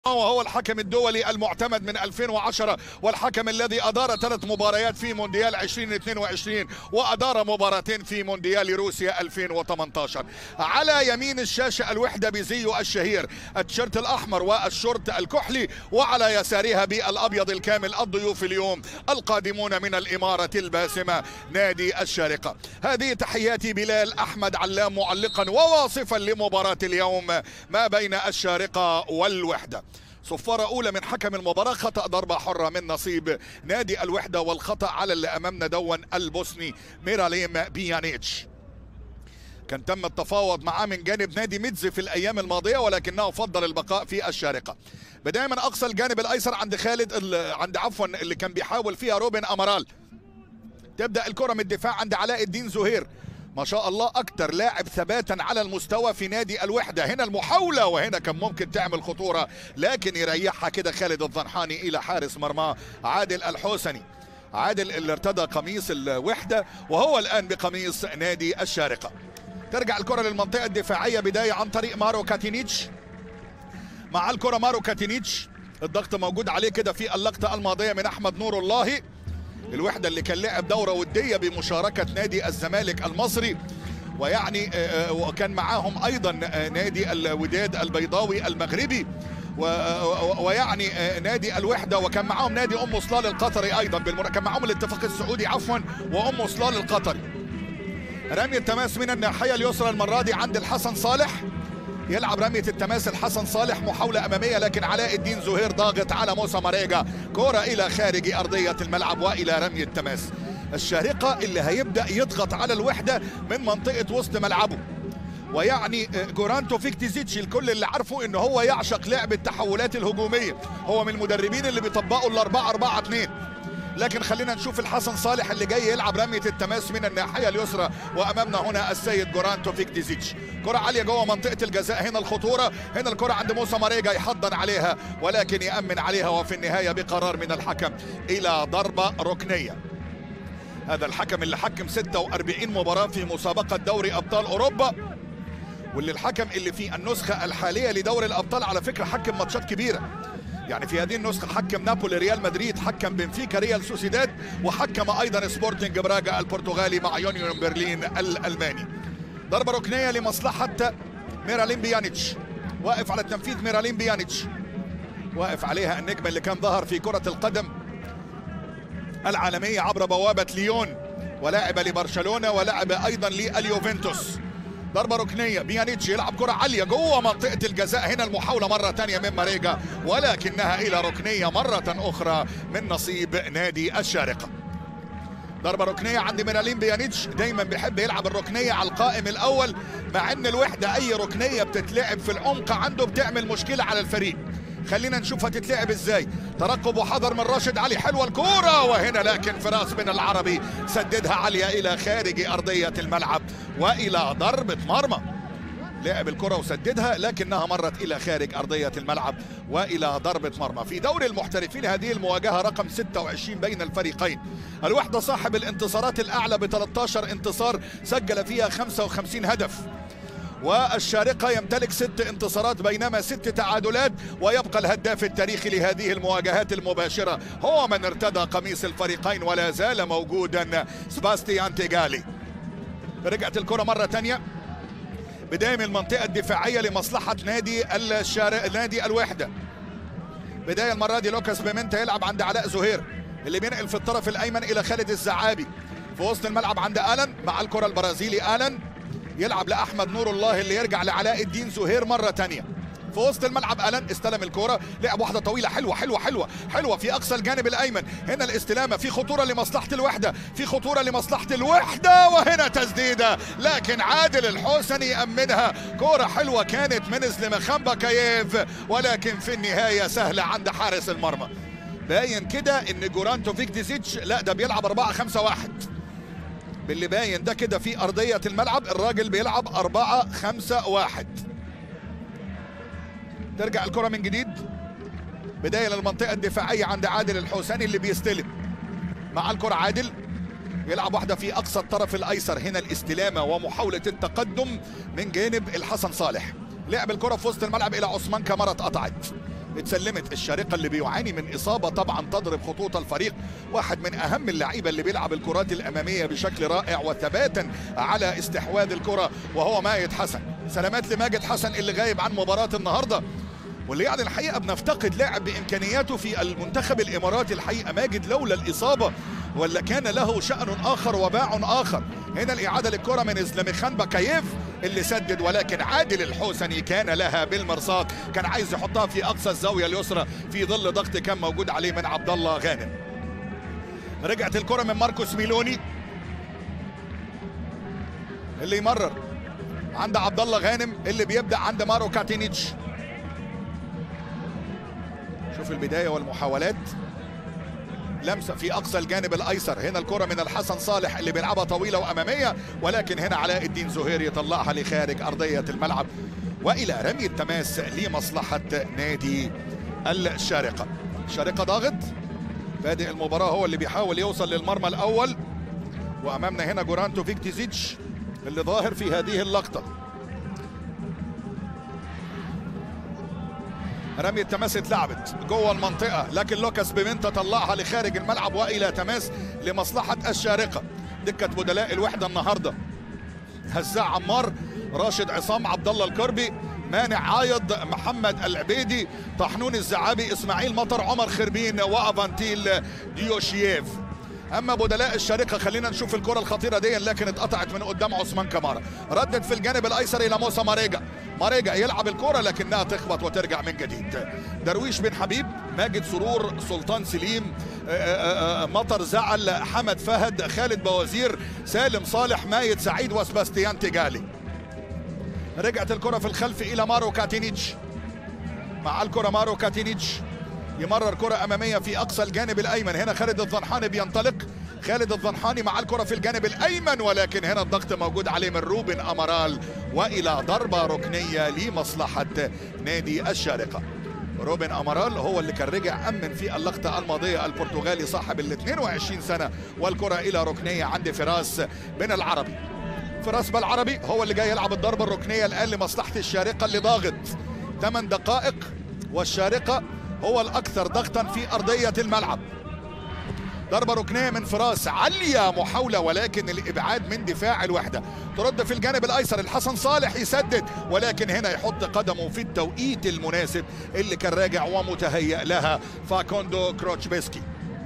وهو الحكم الدولي المعتمد من 2010 والحكم الذي أدار ثلاث مباريات في مونديال 2022 وأدار مباراتين في مونديال روسيا 2018 على يمين الشاشة الوحدة بزيه الشهير التيشيرت الأحمر والشورت الكحلي وعلى يسارها بالأبيض الكامل الضيوف اليوم القادمون من الإمارة الباسمة نادي الشارقة هذه تحياتي بلال أحمد علام معلقا وواصفا لمباراة اليوم ما بين الشارقة والوحدة صفارة أولى من حكم المباراة خطأ ضربة حرة من نصيب نادي الوحدة والخطأ على اللي أمامنا دون البوسني ميراليم بيانيتش كان تم التفاوض معاه من جانب نادي ميدزي في الأيام الماضية ولكنه فضل البقاء في الشارقة بداية من أقصى الجانب الأيسر عند خالد عند عفوا اللي كان بيحاول فيها روبن أمارال تبدأ الكرة من الدفاع عند علاء الدين زهير ما شاء الله اكتر لاعب ثباتا على المستوى في نادي الوحده هنا المحاوله وهنا كان ممكن تعمل خطوره لكن يريحها كده خالد الضنحاني الى حارس مرماه عادل الحوسني عادل اللي ارتدى قميص الوحده وهو الان بقميص نادي الشارقه ترجع الكره للمنطقه الدفاعيه بدايه عن طريق مارو كاتينيتش مع الكره مارو كاتينيتش الضغط موجود عليه كده في اللقطه الماضيه من احمد نور الله الوحده اللي كان لعب دوره وديه بمشاركه نادي الزمالك المصري ويعني وكان معاهم ايضا نادي الوداد البيضاوي المغربي ويعني نادي الوحده وكان معاهم نادي ام صلال القطري ايضا بالمر... كان معاهم الاتفاق السعودي عفوا وام صلال القطري رمي التماس من الناحيه اليسرى المره دي عند الحسن صالح يلعب رمية التماس الحسن صالح محاولة أمامية لكن علاء الدين زهير ضاغط على موسى ماريجا كرة إلى خارج أرضية الملعب وإلى رمي التماس الشارقة اللي هيبدأ يضغط على الوحدة من منطقة وسط ملعبه ويعني جورانتو فيكتيزيتش الكل اللي عارفه ان هو يعشق لعب التحولات الهجومية هو من المدربين اللي بيطبقوا الأربعة أربعة اتنين لكن خلينا نشوف الحسن صالح اللي جاي يلعب رمية التماس من الناحية اليسرى وأمامنا هنا السيد جورانتو فيكتيزيتش كرة عالية جوه منطقة الجزاء هنا الخطورة هنا الكرة عند موسى ماريجا يحضن عليها ولكن يأمن عليها وفي النهاية بقرار من الحكم إلى ضربة ركنية هذا الحكم اللي حكم 46 مباراة في مسابقة دوري أبطال أوروبا واللي الحكم اللي في النسخة الحالية لدوري الأبطال على فكرة حكم ماتشات كبيرة يعني في هذه النسخة حكم نابولي ريال مدريد حكم بنفيكا ريال سوسيداد وحكم أيضا سبورتنج براغا البرتغالي مع يونيون برلين الألماني ضربة ركنية لمصلحة ميرالين بيانيتش واقف على التنفيذ ميرالين بيانيتش واقف عليها النجم اللي كان ظهر في كرة القدم العالمية عبر بوابة ليون ولاعب لبرشلونة ولعب أيضا لليوفنتوس ضربه ركنيه بيانيتش يلعب كره عاليه جوه منطقه الجزاء هنا المحاوله مره ثانيه من ماريجا ولكنها الى ركنيه مره اخرى من نصيب نادي الشارقه ضربه ركنيه عند ميرالين بيانيتش دايما بيحب يلعب الركنيه على القائم الاول مع ان الوحده اي ركنيه بتتلعب في العمق عنده بتعمل مشكله على الفريق خلينا نشوف هتتلعب ازاي ترقب وحذر من راشد علي حلوه الكوره وهنا لكن فراس بن العربي سددها عاليه الى خارج ارضيه الملعب والى ضربه مرمى لعب الكره وسددها لكنها مرت الى خارج ارضيه الملعب والى ضربه مرمى في دوري المحترفين هذه المواجهه رقم 26 بين الفريقين الوحده صاحب الانتصارات الاعلى ب 13 انتصار سجل فيها 55 هدف والشارقة يمتلك ست انتصارات بينما ست تعادلات ويبقى الهداف التاريخي لهذه المواجهات المباشرة هو من ارتدى قميص الفريقين ولا زال موجودا سباستيان تيغالي رجعت الكرة مرة تانية بداية من المنطقة الدفاعية لمصلحة نادي الشارق نادي الوحدة بداية المرة دي لوكاس بيمنتا يلعب عند علاء زهير اللي بينقل في الطرف الأيمن إلى خالد الزعابي في وسط الملعب عند آلن مع الكرة البرازيلي آلن يلعب لاحمد نور الله اللي يرجع لعلاء الدين زهير مره تانية في وسط الملعب الان استلم الكوره لعب واحده طويله حلوه حلوه حلوه حلوه في اقصى الجانب الايمن هنا الاستلامه في خطوره لمصلحه الوحده في خطوره لمصلحه الوحده وهنا تسديده لكن عادل الحسني يامنها كوره حلوه كانت من زلمخان باكاييف ولكن في النهايه سهله عند حارس المرمى باين كده ان جورانتو فيكتيزيتش لا ده بيلعب 4 5 1 باللي باين ده كده في أرضية الملعب الراجل بيلعب أربعة خمسة واحد ترجع الكرة من جديد بداية للمنطقة الدفاعية عند عادل الحوساني اللي بيستلم مع الكرة عادل يلعب واحدة في أقصى الطرف الأيسر هنا الاستلامة ومحاولة التقدم من جانب الحسن صالح لعب الكرة في وسط الملعب إلى عثمان كامارا اتقطعت اتسلمت الشارقه اللي بيعاني من اصابه طبعا تضرب خطوط الفريق واحد من اهم اللعيبه اللي بيلعب الكرات الاماميه بشكل رائع وثباتا على استحواذ الكره وهو ماجد حسن سلامات لماجد حسن اللي غايب عن مباراه النهارده واللي يعني الحقيقه بنفتقد لاعب بامكانياته في المنتخب الاماراتي الحقيقه ماجد لولا الاصابه ولا كان له شأن آخر وباع آخر هنا الإعادة للكرة من إسلاميخان باكايف اللي سدد ولكن عادل الحوسني كان لها بالمرصاد كان عايز يحطها في أقصى الزاوية اليسرى في ظل ضغط كان موجود عليه من عبد الله غانم رجعت الكرة من ماركوس ميلوني اللي يمرر عند عبد الله غانم اللي بيبدأ عند مارو كاتينيتش شوف البداية والمحاولات لمسه في اقصى الجانب الايسر هنا الكره من الحسن صالح اللي بيلعبها طويله واماميه ولكن هنا علاء الدين زهير يطلعها لخارج ارضيه الملعب والى رمي التماس لمصلحه نادي الشارقه الشارقه ضاغط بادئ المباراه هو اللي بيحاول يوصل للمرمى الاول وامامنا هنا جورانتو فيكتيزيتش اللي ظاهر في هذه اللقطه رمي التماس اتلعبت جوه المنطقه لكن لوكاس بيمنتا طلعها لخارج الملعب والى تماس لمصلحه الشارقه دكه بدلاء الوحده النهارده هزاع عمار راشد عصام عبد الله الكربي مانع عايض محمد العبيدي طحنون الزعابي اسماعيل مطر عمر خربين وافانتيل ديوشييف اما بدلاء الشارقه خلينا نشوف الكره الخطيره دي لكن اتقطعت من قدام عثمان كمارا ردت في الجانب الايسر الى موسى ماريجا ماريجا يلعب الكره لكنها تخبط وترجع من جديد درويش بن حبيب ماجد سرور سلطان سليم مطر زعل حمد فهد خالد بوازير سالم صالح مايد سعيد وسباستيان تيجالي رجعت الكره في الخلف الى مارو كاتينيتش مع الكره مارو كاتينيتش يمرر كرة أمامية في أقصى الجانب الأيمن هنا خالد الظنحاني بينطلق خالد الظنحاني مع الكرة في الجانب الأيمن ولكن هنا الضغط موجود عليه من روبن أمارال وإلى ضربة ركنية لمصلحة نادي الشارقة روبن أمارال هو اللي كان رجع أمن في اللقطة الماضية البرتغالي صاحب ال 22 سنة والكرة إلى ركنية عند فراس بن العربي فراس بن العربي هو اللي جاي يلعب الضربة الركنية الآن لمصلحة الشارقة اللي ضاغط 8 دقائق والشارقة هو الأكثر ضغطا في أرضية الملعب ضربة ركنية من فراس عالية محاولة ولكن الإبعاد من دفاع الوحدة ترد في الجانب الأيسر الحسن صالح يسدد ولكن هنا يحط قدمه في التوقيت المناسب اللي كان راجع ومتهيأ لها فاكوندو كروتشبيسكي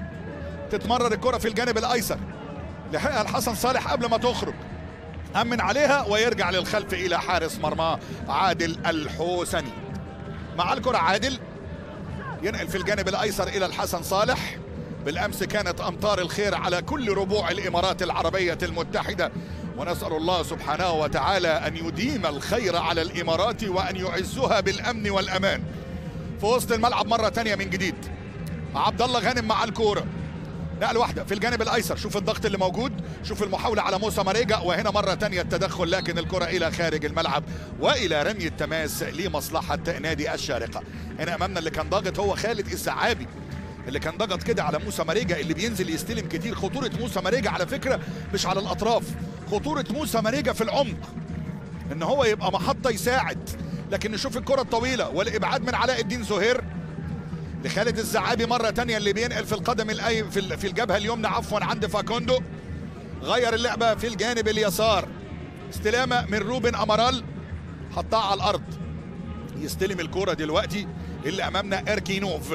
تتمرر الكرة في الجانب الأيسر لحقها الحسن صالح قبل ما تخرج أمن عليها ويرجع للخلف إلى حارس مرماه عادل الحوسني مع الكرة عادل ينقل في الجانب الايسر الى الحسن صالح بالامس كانت امطار الخير على كل ربوع الامارات العربيه المتحده ونسال الله سبحانه وتعالى ان يديم الخير على الامارات وان يعزها بالامن والامان في وسط الملعب مره ثانيه من جديد عبد الله غانم مع الكوره نقل واحده في الجانب الايسر شوف الضغط اللي موجود شوف المحاوله على موسى ماريجا وهنا مره ثانيه التدخل لكن الكره الى خارج الملعب والى رمي التماس لمصلحه نادي الشارقه هنا امامنا اللي كان ضاغط هو خالد الزعابي اللي كان ضغط كده على موسى ماريجا اللي بينزل يستلم كتير خطوره موسى ماريجا على فكره مش على الاطراف خطوره موسى ماريجا في العمق ان هو يبقى محطه يساعد لكن نشوف الكره الطويله والابعاد من علاء الدين زهير لخالد الزعابي مرة تانية اللي بينقل في القدم الأي في في الجبهة اليمنى عفوا عند فاكوندو غير اللعبة في الجانب اليسار استلامة من روبن أمارال حطها على الأرض يستلم الكرة دلوقتي اللي أمامنا إركينوف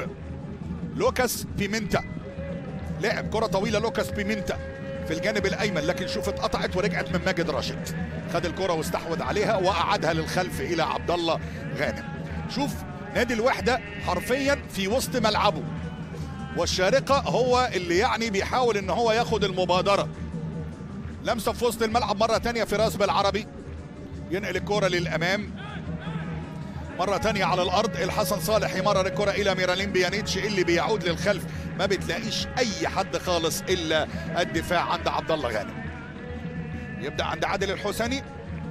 لوكاس بيمنتا لعب كرة طويلة لوكاس بيمنتا في الجانب الأيمن لكن شوف اتقطعت ورجعت من ماجد راشد خد الكرة واستحوذ عليها وأعادها للخلف إلى عبد الله غانم شوف نادي الوحدة حرفيا في وسط ملعبه والشارقة هو اللي يعني بيحاول ان هو ياخد المبادرة لمسة في وسط الملعب مرة تانية فراس بالعربي ينقل الكرة للأمام مرة تانية على الأرض الحسن صالح يمرر الكرة إلى ميرالين بيانيتش اللي بيعود للخلف ما بتلاقيش أي حد خالص إلا الدفاع عند عبد الله غانم يبدأ عند عادل الحسني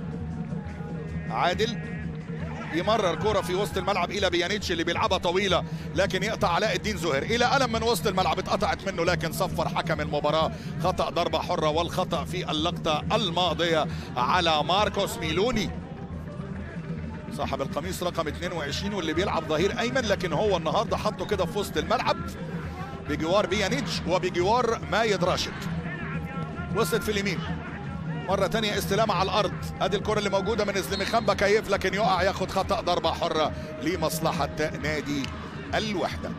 عادل يمرر كرة في وسط الملعب إلى بيانيتش اللي بيلعبها طويلة لكن يقطع علاء الدين زهير إلى قلم من وسط الملعب اتقطعت منه لكن صفر حكم المباراة خطأ ضربة حرة والخطأ في اللقطة الماضية على ماركوس ميلوني صاحب القميص رقم 22 واللي بيلعب ظهير ايمن لكن هو النهارده حطه كده في وسط الملعب بجوار بيانيتش وبجوار مايد راشد وصلت في اليمين مرة تانية استلامة على الأرض أدي الكرة اللي موجودة من إسلامي بكيف لكن يقع ياخد خطأ ضربة حرة لمصلحة نادي الوحدة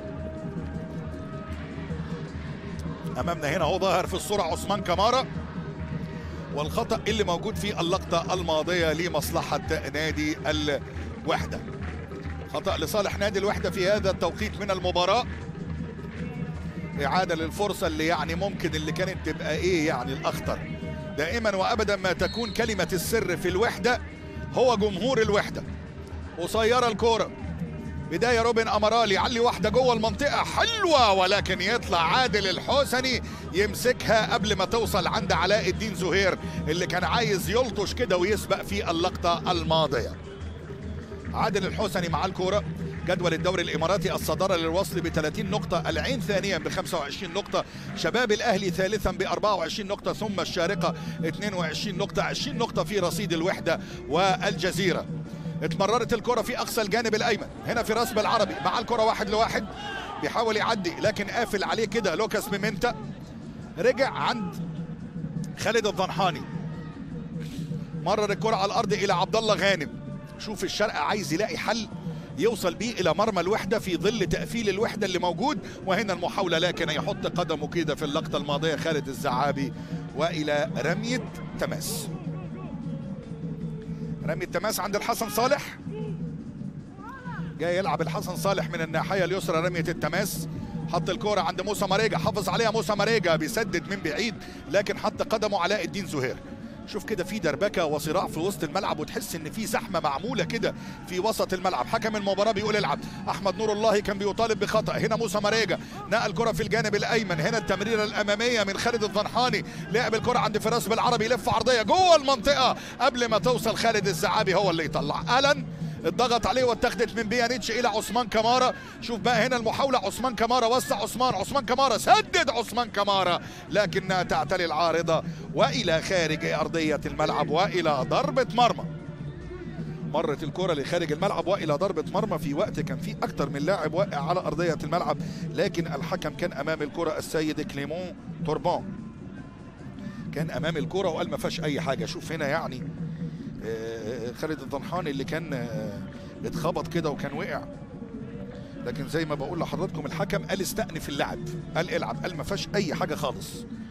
أمامنا هنا هو ظاهر في الصورة عثمان كمارة والخطأ اللي موجود في اللقطة الماضية لمصلحة نادي الوحدة خطأ لصالح نادي الوحدة في هذا التوقيت من المباراة إعادة للفرصة اللي يعني ممكن اللي كانت تبقى إيه يعني الأخطر دائما وأبدا ما تكون كلمة السر في الوحدة هو جمهور الوحدة قصيرة الكورة بداية روبن أمرالي علي واحدة جوه المنطقة حلوة ولكن يطلع عادل الحسني يمسكها قبل ما توصل عند علاء الدين زهير اللي كان عايز يلطش كده ويسبق في اللقطة الماضية عادل الحسني مع الكورة جدول الدوري الاماراتي الصداره للوصل ب 30 نقطه العين ثانيا ب 25 نقطه شباب الاهلي ثالثا ب 24 نقطه ثم الشارقه 22 نقطه 20 نقطه في رصيد الوحده والجزيره اتمررت الكره في اقصى الجانب الايمن هنا في راس بالعربي مع الكره واحد لواحد بيحاول يعدي لكن قافل عليه كده لوكاس ميمنتا رجع عند خالد الضنحاني مرر الكره على الارض الى عبد الله غانم شوف الشرق عايز يلاقي حل يوصل بيه الى مرمى الوحده في ظل تقفيل الوحده اللي موجود وهنا المحاوله لكن يحط قدمه كده في اللقطه الماضيه خالد الزعابي والى رميه تماس رمي التماس عند الحسن صالح جاي يلعب الحسن صالح من الناحيه اليسرى رميه التماس حط الكوره عند موسى ماريجا حافظ عليها موسى ماريجا بيسدد من بعيد لكن حط قدمه علاء الدين زهير شوف كده في دربكه وصراع في وسط الملعب وتحس ان في زحمه معموله كده في وسط الملعب حكم المباراه بيقول العب احمد نور الله كان بيطالب بخطا هنا موسى ماريجا نقل كره في الجانب الايمن هنا التمريره الاماميه من خالد الضنحاني لعب الكره عند فراس بالعربي يلف عرضيه جوه المنطقه قبل ما توصل خالد الزعابي هو اللي يطلع الن اتضغط عليه واتخذت من بيانيتش الى عثمان كمارا شوف بقى هنا المحاوله عثمان كمارا وسع عثمان عثمان كمارا سدد عثمان كمارا لكنها تعتلي العارضه والى خارج ارضيه الملعب والى ضربه مرمى مرت الكره لخارج الملعب والى ضربه مرمى في وقت كان في اكثر من لاعب واقع على ارضيه الملعب لكن الحكم كان امام الكره السيد كليمون توربان كان امام الكره وقال ما فيهاش اي حاجه شوف هنا يعني خالد الضنحاني اللي كان اتخبط كده وكان وقع لكن زي ما بقول لحضراتكم الحكم قال استأنف اللعب قال العب قال ما فيهاش اي حاجه خالص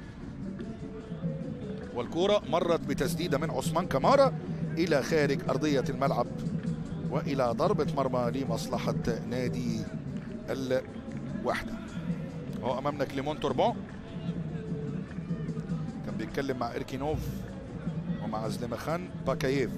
والكوره مرت بتسديده من عثمان كمارا الى خارج ارضيه الملعب والى ضربه مرمى لمصلحه نادي الوحده هو امامنا كليمون توربون كان بيتكلم مع اركينوف ومع زلمخان باكاييف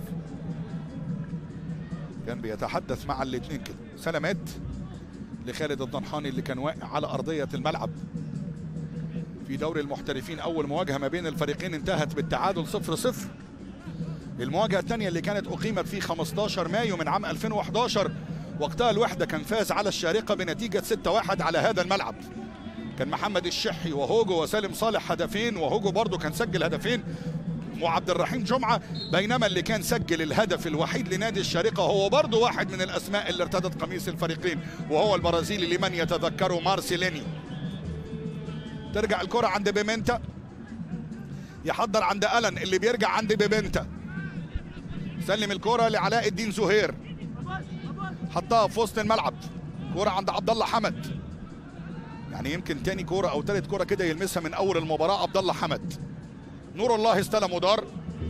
كان بيتحدث مع الاثنين كده سلامات لخالد الضنحاني اللي كان واقع على ارضيه الملعب في دوري المحترفين اول مواجهه ما بين الفريقين انتهت بالتعادل 0 0 المواجهه الثانيه اللي كانت اقيمت في 15 مايو من عام 2011 وقتها الوحده كان فاز على الشارقه بنتيجه 6 1 على هذا الملعب كان محمد الشحي وهوجو وسالم صالح هدفين وهوجو برضه كان سجل هدفين وعبد الرحيم جمعه بينما اللي كان سجل الهدف الوحيد لنادي الشارقه هو برضه واحد من الاسماء اللي ارتدت قميص الفريقين وهو البرازيلي لمن يتذكره مارسيلينيو ترجع الكره عند بيمنتا يحضر عند الن اللي بيرجع عند بيمنتا سلم الكره لعلاء الدين زهير حطها في وسط الملعب كره عند عبد الله حمد يعني يمكن تاني كوره او تالت كوره كده يلمسها من اول المباراه عبد الله حمد نور الله استلم ودار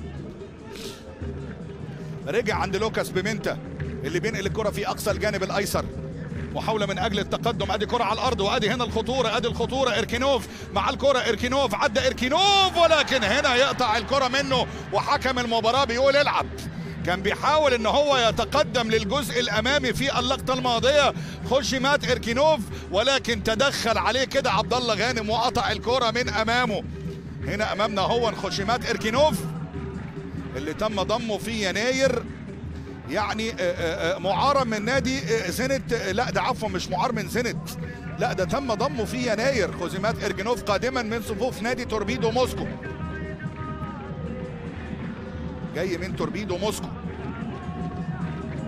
رجع عند لوكاس بيمنتا اللي بينقل الكره في اقصى الجانب الايسر محاوله من اجل التقدم ادي كره على الارض وادي هنا الخطوره ادي الخطوره اركينوف مع الكره اركينوف عدى اركينوف ولكن هنا يقطع الكره منه وحكم المباراه بيقول العب كان بيحاول ان هو يتقدم للجزء الامامي في اللقطه الماضيه خشمات اركينوف ولكن تدخل عليه كده عبد الله غانم وقطع الكره من امامه هنا امامنا هو خشمات اركينوف اللي تم ضمه في يناير يعني معار من نادي زينت لا ده عفوا مش معار من زينت لا ده تم ضمه في يناير خزيمات ارجنوف قادما من صفوف نادي توربيدو موسكو جاي من توربيدو موسكو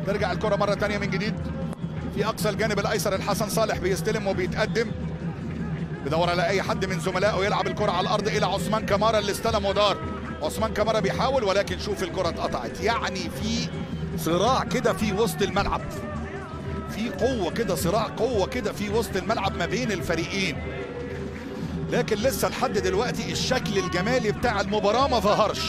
ترجع الكرة مرة تانية من جديد في أقصى الجانب الأيسر الحسن صالح بيستلم وبيتقدم بيدور على أي حد من زملائه يلعب الكرة على الأرض إلى عثمان كمارا اللي استلم ودار عثمان كمارا بيحاول ولكن شوف الكرة اتقطعت يعني في صراع كده في وسط الملعب في قوة كده صراع قوة كده في وسط الملعب ما بين الفريقين لكن لسه لحد دلوقتي الشكل الجمالي بتاع المباراة ما ظهرش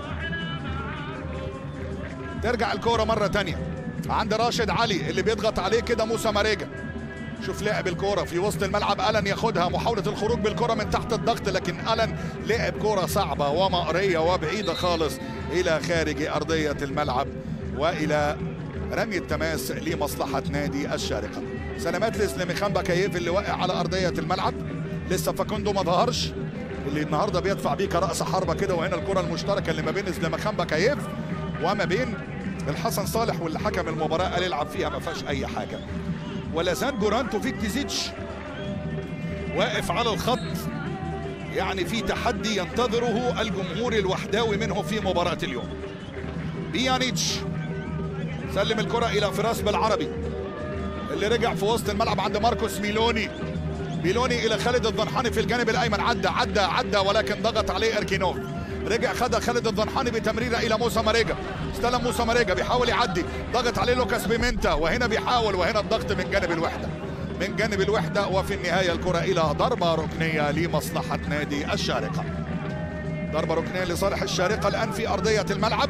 ترجع الكرة مرة تانية عند راشد علي اللي بيضغط عليه كده موسى ماريجا شوف لعب الكرة في وسط الملعب ألن ياخدها محاولة الخروج بالكرة من تحت الضغط لكن ألن لعب كرة صعبة ومقرية وبعيدة خالص إلى خارج أرضية الملعب وإلى رمي التماس لمصلحة نادي الشارقة سلامات لإسلامي خامبا كيف اللي واقع على أرضية الملعب لسه فاكوندو ما ظهرش اللي النهارده بيدفع بيه كرأس حربة كده وهنا الكرة المشتركة اللي ما بين إسلام خامبا كيف وما بين الحسن صالح واللي حكم المباراة قال يلعب فيها ما فيهاش أي حاجة ولازال جورانتو فيكتيزيتش واقف على الخط يعني في تحدي ينتظره الجمهور الوحداوي منه في مباراة اليوم بيانيتش سلم الكرة إلى فراس بالعربي اللي رجع في وسط الملعب عند ماركوس ميلوني ميلوني إلى خالد الضنحاني في الجانب الأيمن عدى عدى عدى ولكن ضغط عليه إركينوف رجع خدها خالد الضنحاني بتمريره الى موسى ماريجا استلم موسى ماريجا بيحاول يعدي ضغط عليه لوكاس بيمنتا وهنا بيحاول وهنا الضغط من جانب الوحده من جانب الوحده وفي النهايه الكره الى ضربه ركنيه لمصلحه نادي الشارقه ضربه ركنيه لصالح الشارقه الان في ارضيه الملعب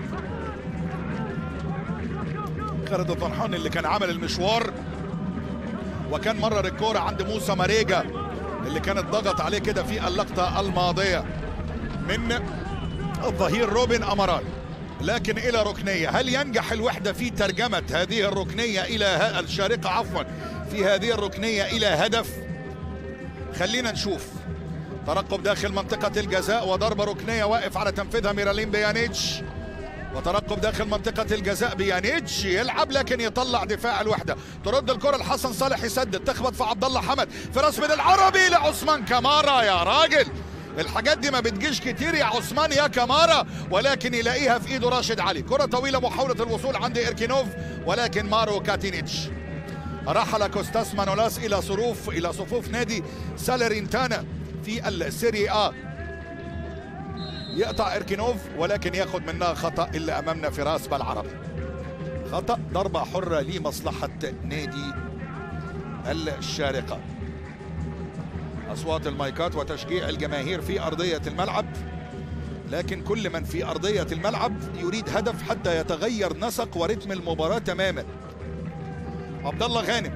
خالد الضنحاني اللي كان عمل المشوار وكان مرر الكوره عند موسى ماريجا اللي كانت ضغط عليه كده في اللقطه الماضيه من الظهير روبن أمران لكن إلى ركنية هل ينجح الوحدة في ترجمة هذه الركنية إلى الشارقة عفوا في هذه الركنية إلى هدف خلينا نشوف ترقب داخل منطقة الجزاء وضربة ركنية واقف على تنفيذها ميرالين بيانيتش وترقب داخل منطقة الجزاء بيانيتش يلعب لكن يطلع دفاع الوحدة ترد الكرة الحسن صالح يسدد تخبط في عبد الله حمد في راس من العربي لعثمان كمارا يا راجل الحاجات دي ما بتجيش كتير يا عثمان يا كمارا ولكن يلاقيها في ايده راشد علي كرة طويلة محاولة الوصول عند إركينوف ولكن مارو كاتينيتش رحل كوستاس مانولاس إلى صروف إلى صفوف نادي سالرينتانا في السيري آ يقطع إركينوف ولكن ياخد منها خطأ اللي أمامنا فراس بالعربي خطأ ضربة حرة لمصلحة نادي الشارقة اصوات المايكات وتشجيع الجماهير في ارضيه الملعب لكن كل من في ارضيه الملعب يريد هدف حتى يتغير نسق ورتم المباراه تماما عبد الله غانم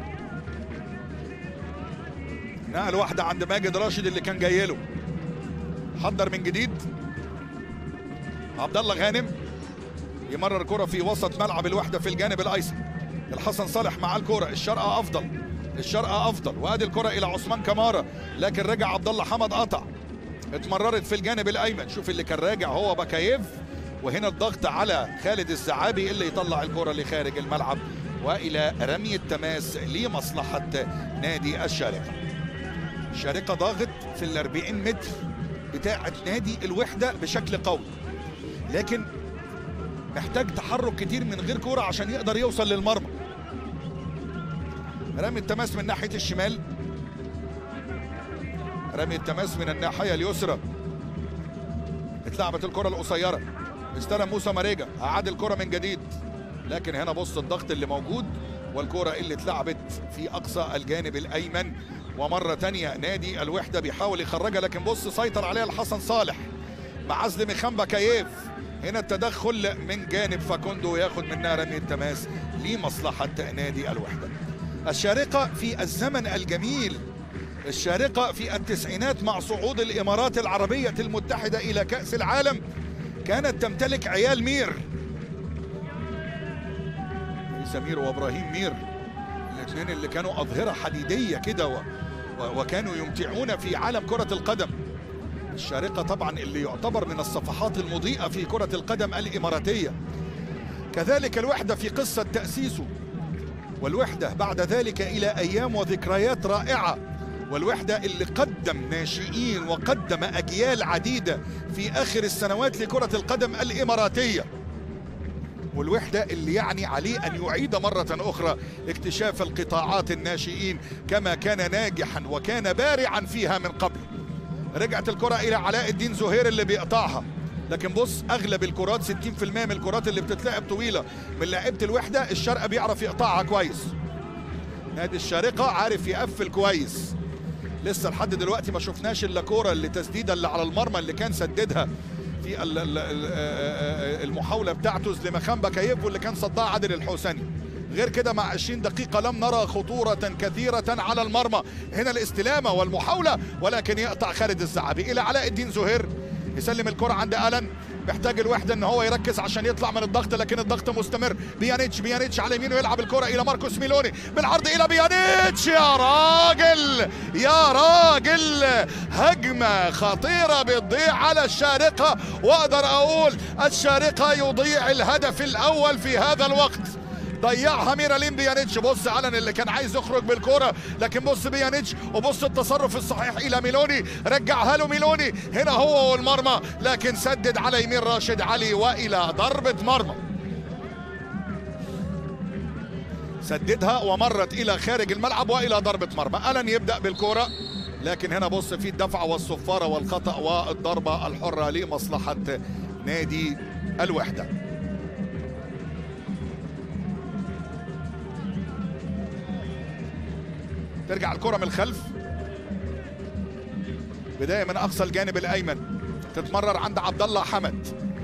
نقل واحده عند ماجد راشد اللي كان جاي له حضر من جديد عبد الله غانم يمرر كره في وسط ملعب الوحده في الجانب الايسر الحسن صالح مع الكره الشرقه افضل الشرقة افضل وادي الكرة الى عثمان كمارة لكن رجع عبد الله حمد قطع اتمررت في الجانب الايمن شوف اللي كان راجع هو بكايف وهنا الضغط على خالد الزعابي اللي يطلع الكرة لخارج الملعب والى رمي التماس لمصلحة نادي الشارقة الشارقة ضاغط في الأربعين متر بتاعة نادي الوحدة بشكل قوي لكن محتاج تحرك كتير من غير كرة عشان يقدر يوصل للمرمى رمي التماس من ناحيه الشمال رمي التماس من الناحيه اليسرى اتلعبت الكره القصيره استلم موسى ماريجا اعاد الكره من جديد لكن هنا بص الضغط اللي موجود والكره اللي اتلعبت في اقصى الجانب الايمن ومره تانية نادي الوحده بيحاول يخرجها لكن بص سيطر عليها الحسن صالح مع عزل مخمبا كيف هنا التدخل من جانب فاكوندو ياخد منها رمي التماس لمصلحه نادي الوحده الشارقة في الزمن الجميل الشارقة في التسعينات مع صعود الإمارات العربية المتحدة إلى كأس العالم كانت تمتلك عيال مير سمير وإبراهيم مير الاثنين اللي كانوا أظهرة حديدية كده و... و... وكانوا يمتعون في عالم كرة القدم الشارقة طبعا اللي يعتبر من الصفحات المضيئة في كرة القدم الإماراتية كذلك الوحدة في قصة تأسيسه والوحدة بعد ذلك إلى أيام وذكريات رائعة والوحدة اللي قدم ناشئين وقدم أجيال عديدة في آخر السنوات لكرة القدم الإماراتية والوحدة اللي يعني عليه أن يعيد مرة أخرى اكتشاف القطاعات الناشئين كما كان ناجحا وكان بارعا فيها من قبل رجعت الكرة إلى علاء الدين زهير اللي بيقطعها لكن بص اغلب الكرات 60% من الكرات اللي بتتلعب طويله من لعيبه الوحده الشرقه بيعرف يقطعها كويس نادي الشارقه عارف يقفل كويس لسه لحد دلوقتي ما شفناش الا كوره اللي تسديده اللي على المرمى اللي كان سددها في ال- ال- ال- المحاوله بتاعته لمخان بكايف واللي كان صدها عادل الحوسني غير كده مع 20 دقيقة لم نرى خطورة كثيرة على المرمى هنا الاستلامة والمحاولة ولكن يقطع خالد الزعبي إلى علاء الدين زهير يسلم الكرة عند ألن محتاج الوحدة ان هو يركز عشان يطلع من الضغط لكن الضغط مستمر بيانيتش بيانيتش على يمينه يلعب الكرة الى ماركوس ميلوني بالعرض الى بيانيتش يا راجل يا راجل هجمة خطيرة بتضيع على الشارقة واقدر اقول الشارقة يضيع الهدف الاول في هذا الوقت ضيعها ميرالين بيانيتش بص علن اللي كان عايز يخرج بالكرة لكن بص بيانيتش وبص التصرف الصحيح الى ميلوني رجعها له ميلوني هنا هو والمرمى لكن سدد على يمين راشد علي والى ضربة مرمى سددها ومرت الى خارج الملعب والى ضربة مرمى الن يبدأ بالكرة لكن هنا بص في الدفع والصفارة والخطأ والضربة الحرة لمصلحة نادي الوحده ترجع الكرة من الخلف بداية من أقصى الجانب الأيمن تتمرر عند عبد الله حمد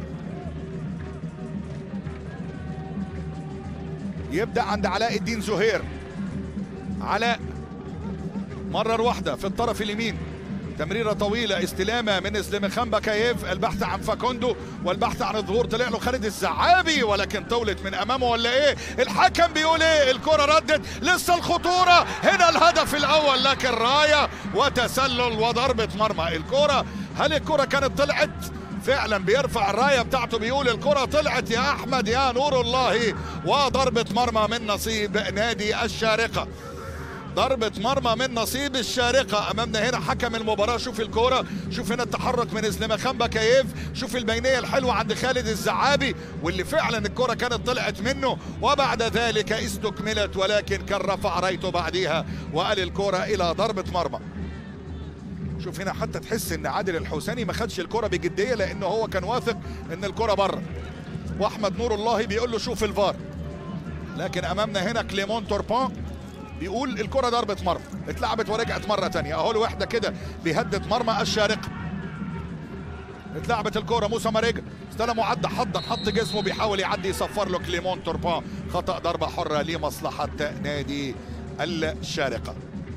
يبدأ عند علاء الدين زهير علاء مرر واحدة في الطرف اليمين تمريرة طويلة استلامة من اسلام بكايف البحث عن فاكوندو والبحث عن الظهور طلع له خالد الزعابي ولكن طولت من امامه ولا ايه الحكم بيقول ايه الكرة ردت لسه الخطورة هنا الهدف الاول لكن راية وتسلل وضربة مرمى الكرة هل الكرة كانت طلعت فعلا بيرفع الرايه بتاعته بيقول الكره طلعت يا احمد يا نور الله وضربه مرمى من نصيب نادي الشارقه ضربة مرمى من نصيب الشارقة أمامنا هنا حكم المباراة شوف الكورة شوف هنا التحرك من إسلام خان بكايف شوف البينية الحلوة عند خالد الزعابي واللي فعلا الكرة كانت طلعت منه وبعد ذلك استكملت ولكن كان رفع رايته بعديها وقال الكرة إلى ضربة مرمى شوف هنا حتى تحس ان عادل الحوساني ما خدش الكرة بجدية لانه هو كان واثق ان الكرة بره واحمد نور الله بيقول له شوف الفار لكن امامنا هنا كليمون توربان بيقول الكرة ضربة مرمى اتلعبت ورجعت مرة تانية اهو الوحدة كده بيهدد مرمى الشارقة اتلعبت الكرة موسى ماريجا استلم وعدى حضن حط جسمه بيحاول يعدي يصفر له كليمون توربان خطأ ضربة حرة لمصلحة نادي الشارقة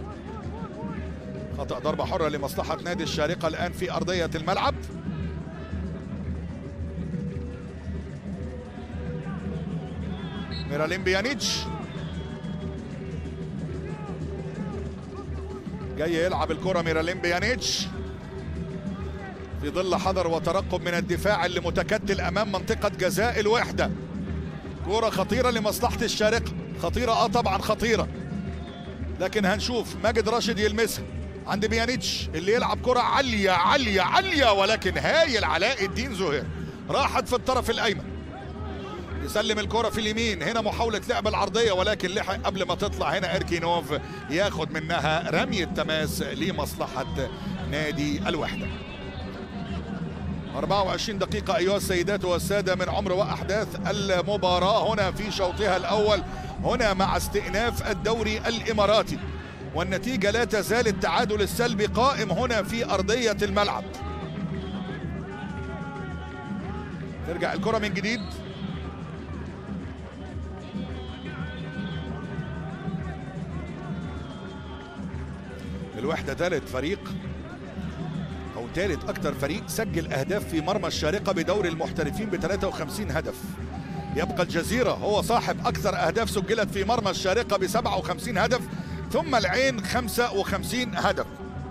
خطأ ضربة حرة لمصلحة نادي الشارقة الآن في أرضية الملعب ميرالين بيانيتش جاي يلعب الكرة ميرالين بيانيتش في ظل حذر وترقب من الدفاع اللي متكتل أمام منطقة جزاء الوحدة كرة خطيرة لمصلحة الشارقة خطيرة اه طبعا خطيرة لكن هنشوف ماجد راشد يلمسها عند بيانيتش اللي يلعب كرة عالية عالية عالية ولكن هايل علاء الدين زهير راحت في الطرف الأيمن يسلم الكرة في اليمين هنا محاولة لعب العرضية ولكن لحق قبل ما تطلع هنا إركينوف ياخد منها رمي التماس لمصلحة نادي الوحدة 24 دقيقة أيها السيدات والسادة من عمر وأحداث المباراة هنا في شوطها الأول هنا مع استئناف الدوري الإماراتي والنتيجة لا تزال التعادل السلبي قائم هنا في أرضية الملعب ترجع الكرة من جديد الوحدة ثالث فريق أو ثالث أكثر فريق سجل أهداف في مرمى الشارقة بدوري المحترفين ب 53 هدف يبقى الجزيرة هو صاحب أكثر أهداف سجلت في مرمى الشارقة ب 57 هدف ثم العين 55 هدف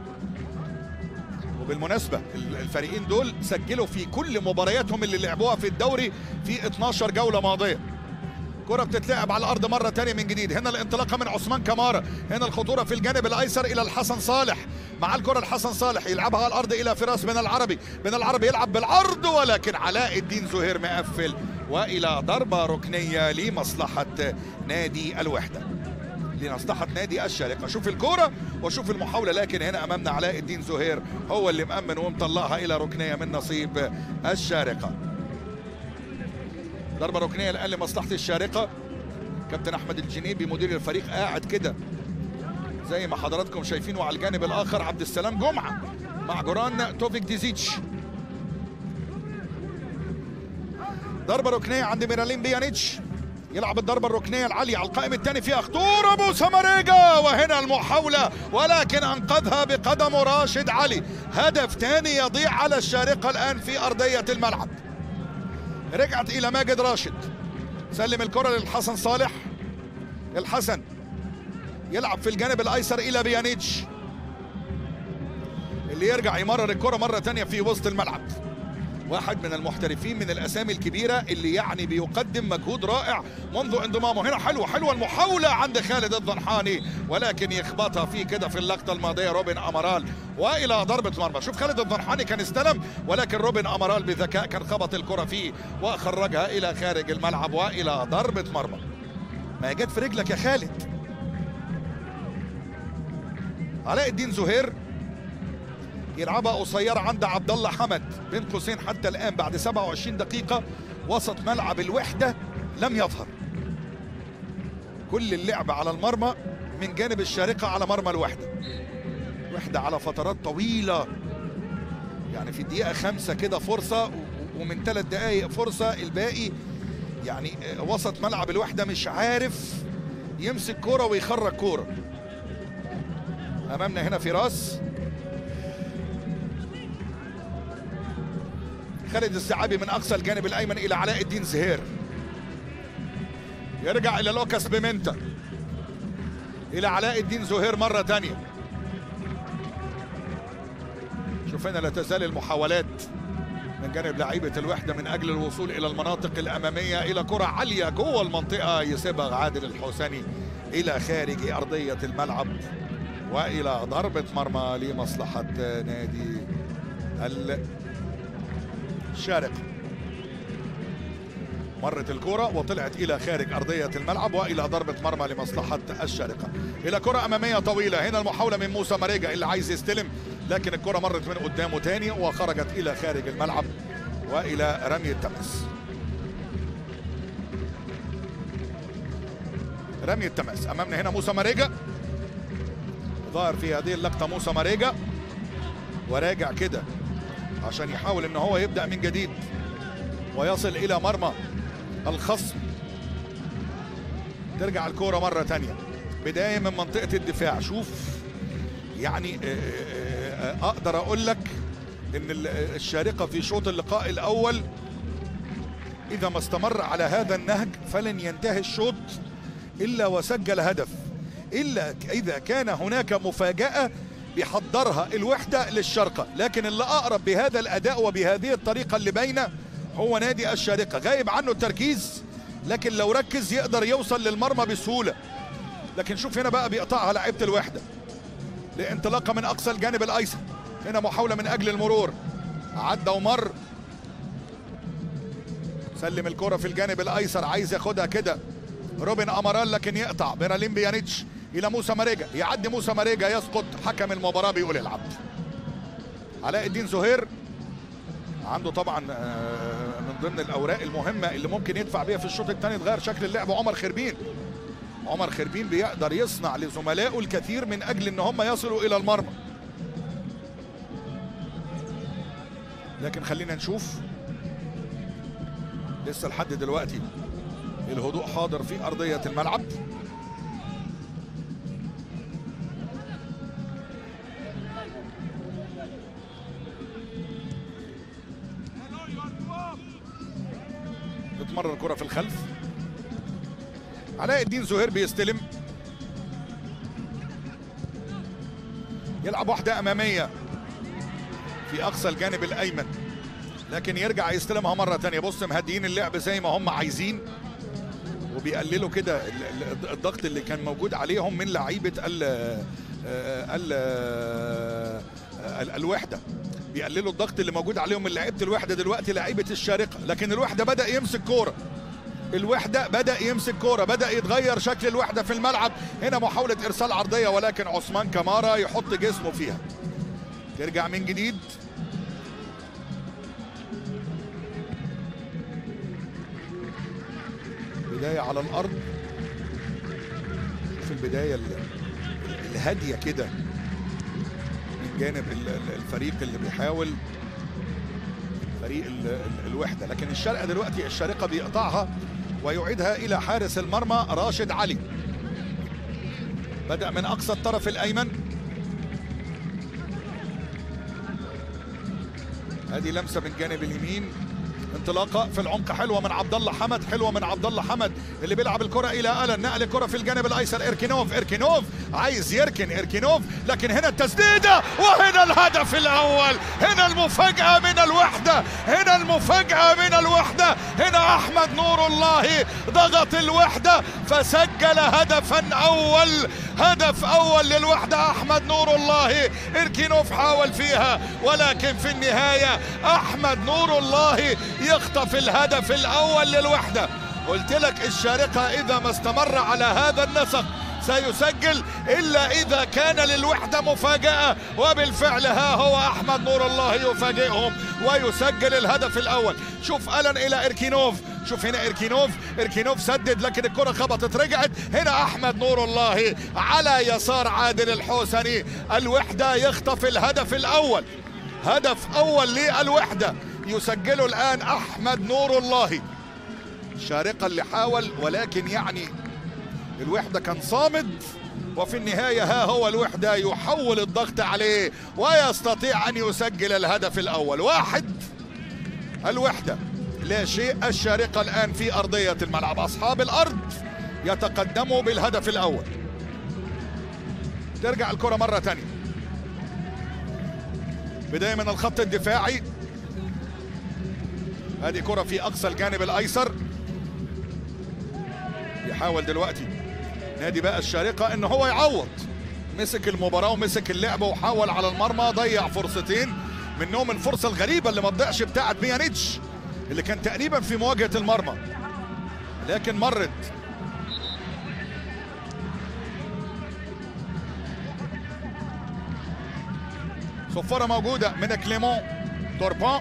وبالمناسبة الفريقين دول سجلوا في كل مبارياتهم اللي لعبوها في الدوري في 12 جولة ماضية كرة بتتلعب على الأرض مرة تانية من جديد هنا الانطلاقة من عثمان كمارة هنا الخطورة في الجانب الأيسر إلى الحسن صالح مع الكره الحسن صالح يلعبها على الارض الى فراس بن العربي بن العربي يلعب بالعرض ولكن علاء الدين زهير مقفل والى ضربه ركنيه لمصلحه نادي الوحده لمصلحة نادي الشارقة شوف الكرة وشوف المحاولة لكن هنا أمامنا علاء الدين زهير هو اللي مأمن ومطلعها إلى ركنية من نصيب الشارقة ضربة ركنية الآن لمصلحة الشارقة كابتن أحمد الجنيبي مدير الفريق قاعد كده زي ما حضراتكم شايفينه على الجانب الآخر عبد السلام جمعة مع جوران توفيك ديزيتش ضربة ركنية عند ميرالين بيانيتش يلعب الضربة الركنية العالية على القائم الثاني فيها خطورة موسى ماريجا وهنا المحاولة ولكن أنقذها بقدمه راشد علي هدف ثاني يضيع على الشارقة الآن في أرضية الملعب رجعت إلى ماجد راشد سلم الكرة للحسن صالح الحسن يلعب في الجانب الأيسر إلى بيانيتش اللي يرجع يمرر الكرة مرة ثانية في وسط الملعب واحد من المحترفين من الاسامي الكبيره اللي يعني بيقدم مجهود رائع منذ انضمامه هنا حلوه حلوه المحاوله عند خالد الضنحاني ولكن يخبطها فيه كده في اللقطه الماضيه روبن امارال والى ضربه مرمى شوف خالد الضنحاني كان استلم ولكن روبن امارال بذكاء كان خبط الكره فيه وخرجها الى خارج الملعب والى ضربه مرمى ما جت في رجلك يا خالد علاء الدين زهير يلعبها قصيره عند عبد الله حمد بين قوسين حتى الان بعد 27 دقيقه وسط ملعب الوحده لم يظهر كل اللعب على المرمى من جانب الشارقه على مرمى الوحده وحده على فترات طويله يعني في الدقيقه خمسة كده فرصه ومن ثلاث دقائق فرصه الباقي يعني وسط ملعب الوحده مش عارف يمسك كوره ويخرج كوره امامنا هنا فراس خالد السعابي من اقصى الجانب الايمن الى علاء الدين زهير يرجع الى لوكاس بيمنتا الى علاء الدين زهير مره ثانيه شوف هنا لا تزال المحاولات من جانب لعيبه الوحده من اجل الوصول الى المناطق الاماميه الى كره عاليه جوه المنطقه يسيبها عادل الحسيني الى خارج ارضيه الملعب والى ضربه مرمى لمصلحه نادي الشارقه مرت الكرة وطلعت إلى خارج أرضية الملعب وإلى ضربة مرمى لمصلحة الشارقة إلى كرة أمامية طويلة هنا المحاولة من موسى ماريجا اللي عايز يستلم لكن الكرة مرت من قدامه تاني وخرجت إلى خارج الملعب وإلى رمي التماس رمي التماس أمامنا هنا موسى ماريجا ظاهر في هذه اللقطة موسى ماريجا وراجع كده عشان يحاول ان هو يبدأ من جديد ويصل إلى مرمى الخصم ترجع الكورة مرة تانية بداية من منطقة الدفاع شوف يعني أقدر أقول لك إن الشارقة في شوط اللقاء الأول إذا ما استمر على هذا النهج فلن ينتهي الشوط إلا وسجل هدف إلا إذا كان هناك مفاجأة بيحضرها الوحدة للشرقة لكن اللي أقرب بهذا الأداء وبهذه الطريقة اللي باينة هو نادي الشارقة غايب عنه التركيز لكن لو ركز يقدر يوصل للمرمى بسهولة لكن شوف هنا بقى بيقطعها لعيبة الوحدة لانطلاقة من أقصى الجانب الأيسر هنا محاولة من أجل المرور عدى ومر سلم الكرة في الجانب الأيسر عايز ياخدها كده روبن أمارال لكن يقطع بيرالين بيانيتش إلى موسى ماريجا يعدي موسى ماريجا يسقط حكم المباراة بيقول العب علاء الدين زهير عنده طبعا من ضمن الاوراق المهمه اللي ممكن يدفع بيها في الشوط الثاني تغير شكل اللعب عمر خربين عمر خربين بيقدر يصنع لزملائه الكثير من اجل ان هم يصلوا الى المرمى لكن خلينا نشوف لسه لحد دلوقتي الهدوء حاضر في ارضيه الملعب تتمرر الكرة في الخلف علاء الدين زهير بيستلم يلعب واحدة أمامية في أقصى الجانب الأيمن لكن يرجع يستلمها مرة تانية بص مهديين اللعب زي ما هم عايزين وبيقللوا كده الضغط اللي كان موجود عليهم من لعيبة آه، ال- آه، ال- الوحده بيقللوا الضغط اللي موجود عليهم من لعيبه الوحده دلوقتي لعيبه الشارقه لكن الوحده بدا يمسك كوره الوحده بدا يمسك كوره بدا يتغير شكل الوحده في الملعب هنا محاوله ارسال عرضيه ولكن عثمان كمارا يحط جسمه فيها ترجع من جديد بدايه على الارض في البدايه ال- الهاديه كده من جانب ال- ال- الفريق اللي بيحاول فريق ال- ال- الوحده لكن الشرقه دلوقتي الشارقه بيقطعها ويعيدها الى حارس المرمى راشد علي بدا من اقصى الطرف الايمن هذه لمسه من جانب اليمين انطلاقه في العمق حلوه من عبد الله حمد حلوه من عبد الله حمد اللي بيلعب الكره الى الن نقل الكره في الجانب الايسر اركينوف اركينوف عايز يركن اركينوف لكن هنا التسديده وهنا الهدف الاول هنا المفاجاه من الوحده هنا المفاجاه من الوحده هنا احمد نور الله ضغط الوحده فسجل هدفا اول هدف اول للوحده احمد نور الله اركينوف حاول فيها ولكن في النهايه احمد نور الله يخطف الهدف الاول للوحده قلت لك الشارقه اذا ما استمر على هذا النسق سيسجل الا اذا كان للوحده مفاجاه وبالفعل ها هو احمد نور الله يفاجئهم ويسجل الهدف الاول شوف الن الى اركينوف شوف هنا اركينوف اركينوف سدد لكن الكره خبطت رجعت هنا احمد نور الله على يسار عادل الحوسني الوحده يخطف الهدف الاول هدف اول للوحده يسجله الان احمد نور الله شارقه اللي حاول ولكن يعني الوحده كان صامد وفي النهايه ها هو الوحده يحول الضغط عليه ويستطيع ان يسجل الهدف الاول واحد الوحده لا شيء الشارقه الان في ارضيه الملعب اصحاب الارض يتقدموا بالهدف الاول ترجع الكره مره ثانيه بدايه من الخط الدفاعي هذه كره في اقصى الجانب الايسر يحاول دلوقتي نادي بقى الشارقه ان هو يعوض مسك المباراه ومسك اللعبه وحاول على المرمى ضيع فرصتين منهم الفرصه الغريبه اللي ما تضيعش بتاعت بيانيتش اللي كان تقريبا في مواجهه المرمى لكن مرت صفاره موجوده من كليمون توربان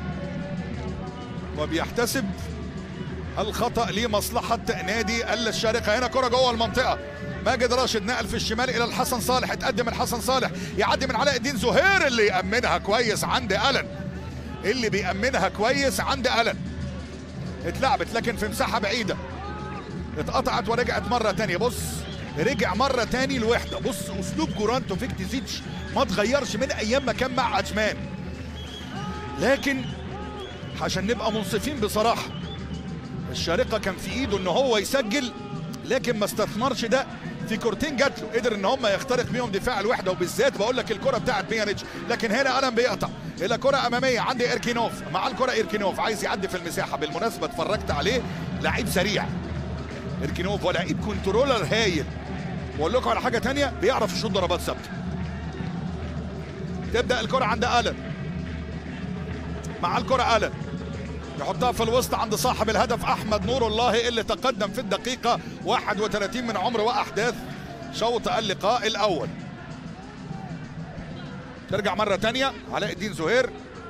وبيحتسب الخطا لمصلحه نادي الشارقه هنا كره جوه المنطقه ماجد راشد نقل في الشمال الى الحسن صالح اتقدم الحسن صالح يعدي من علاء الدين زهير اللي يامنها كويس عند الن اللي بيامنها كويس عند الن اتلعبت لكن في مساحه بعيده اتقطعت ورجعت مره تانية بص رجع مره تاني لوحده بص اسلوب جورانتو فيكتيزيتش ما اتغيرش من ايام ما كان مع عثمان لكن عشان نبقى منصفين بصراحه الشارقه كان في ايده ان هو يسجل لكن ما استثمرش ده في كورتين جات له قدر ان هم يخترق بيهم دفاع الوحده وبالذات بقول لك الكره بتاعت بيانيتش لكن هنا الم بيقطع الى كره اماميه عند ايركينوف مع الكره ايركينوف عايز يعدي في المساحه بالمناسبه اتفرجت عليه لعيب سريع ايركينوف ولعيب كنترولر هايل واقول لكم على حاجه تانية بيعرف يشوط ضربات ثابته تبدا الكره عند الن مع الكره الن يحطها في الوسط عند صاحب الهدف احمد نور الله اللي تقدم في الدقيقه 31 من عمر واحداث شوط اللقاء الاول ترجع مره ثانيه علاء الدين زهير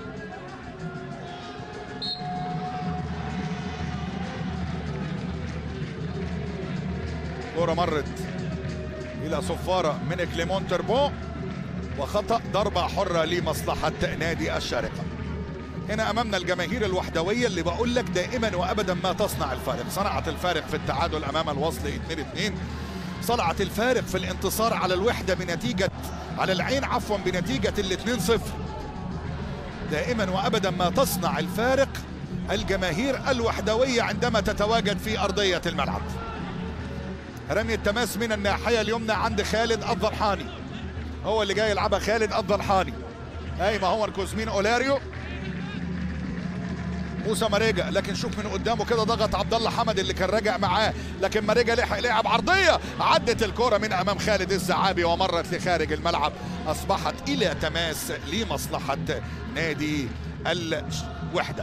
كرة مرت إلى صفارة من كليمون تربون وخطأ ضربة حرة لمصلحة نادي الشارقة هنا امامنا الجماهير الوحدويه اللي بقول لك دائما وابدا ما تصنع الفارق صنعت الفارق في التعادل امام الوصل 2 2 صنعت الفارق في الانتصار على الوحده بنتيجه على العين عفوا بنتيجه ال 2 0 دائما وابدا ما تصنع الفارق الجماهير الوحدويه عندما تتواجد في ارضيه الملعب رمي التماس من الناحيه اليمنى عند خالد الضرحاني هو اللي جاي يلعبها خالد الضرحاني اي ما هو كوزمين اولاريو موسى ماريجا لكن شوف من قدامه كده ضغط عبد الله حمد اللي كان راجع معاه لكن ماريجا لحق لعب عرضيه عدت الكره من امام خالد الزعابي ومرت لخارج الملعب اصبحت الى تماس لمصلحه نادي الوحده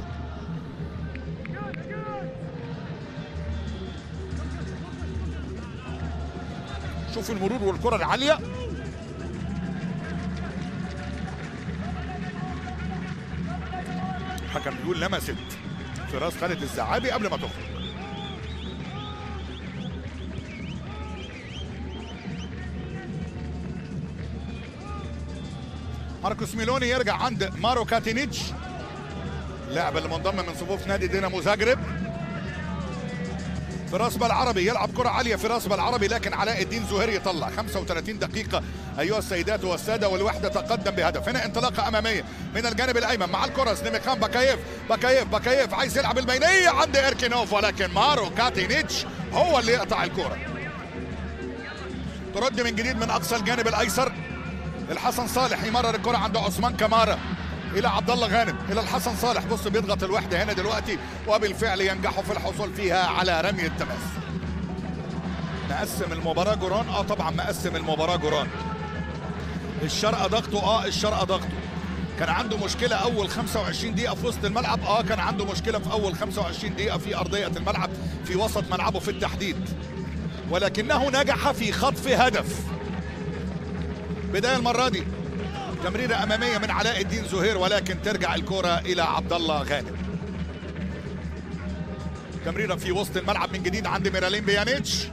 شوف المرور والكره العاليه الحكم بيقول لمست في راس خالد الزعابي قبل ما تخرج ماركوس ميلوني يرجع عند مارو كاتينيتش اللاعب اللي منضم من صفوف نادي دينامو زاجرب فراس بالعربي يلعب كرة عالية فراس بالعربي لكن علاء الدين زهير يطلع 35 دقيقة أيها السيدات والسادة والوحدة تقدم بهدف هنا انطلاقة أمامية من الجانب الأيمن مع الكرة سليمكان باكايف باكايف باكايف عايز يلعب البينية عند إيركينوف ولكن مارو كاتينيتش هو اللي يقطع الكرة ترد من جديد من أقصى الجانب الأيسر الحسن صالح يمرر الكرة عند عثمان كمارة الى عبد الله غانم الى الحسن صالح بص بيضغط الوحده هنا دلوقتي وبالفعل ينجحوا في الحصول فيها على رمي التماس مقسم المباراه جوران اه طبعا مقسم المباراه جوران الشرقه ضغطه اه الشرقه ضغطه كان عنده مشكله اول 25 دقيقه في وسط الملعب اه كان عنده مشكله في اول 25 دقيقه في ارضيه الملعب في وسط ملعبه في التحديد ولكنه نجح في خطف هدف بدايه المره دي تمريرة أمامية من علاء الدين زهير ولكن ترجع الكرة إلى عبد الله غانم تمريرة في وسط الملعب من جديد عند ميرالين بيانيتش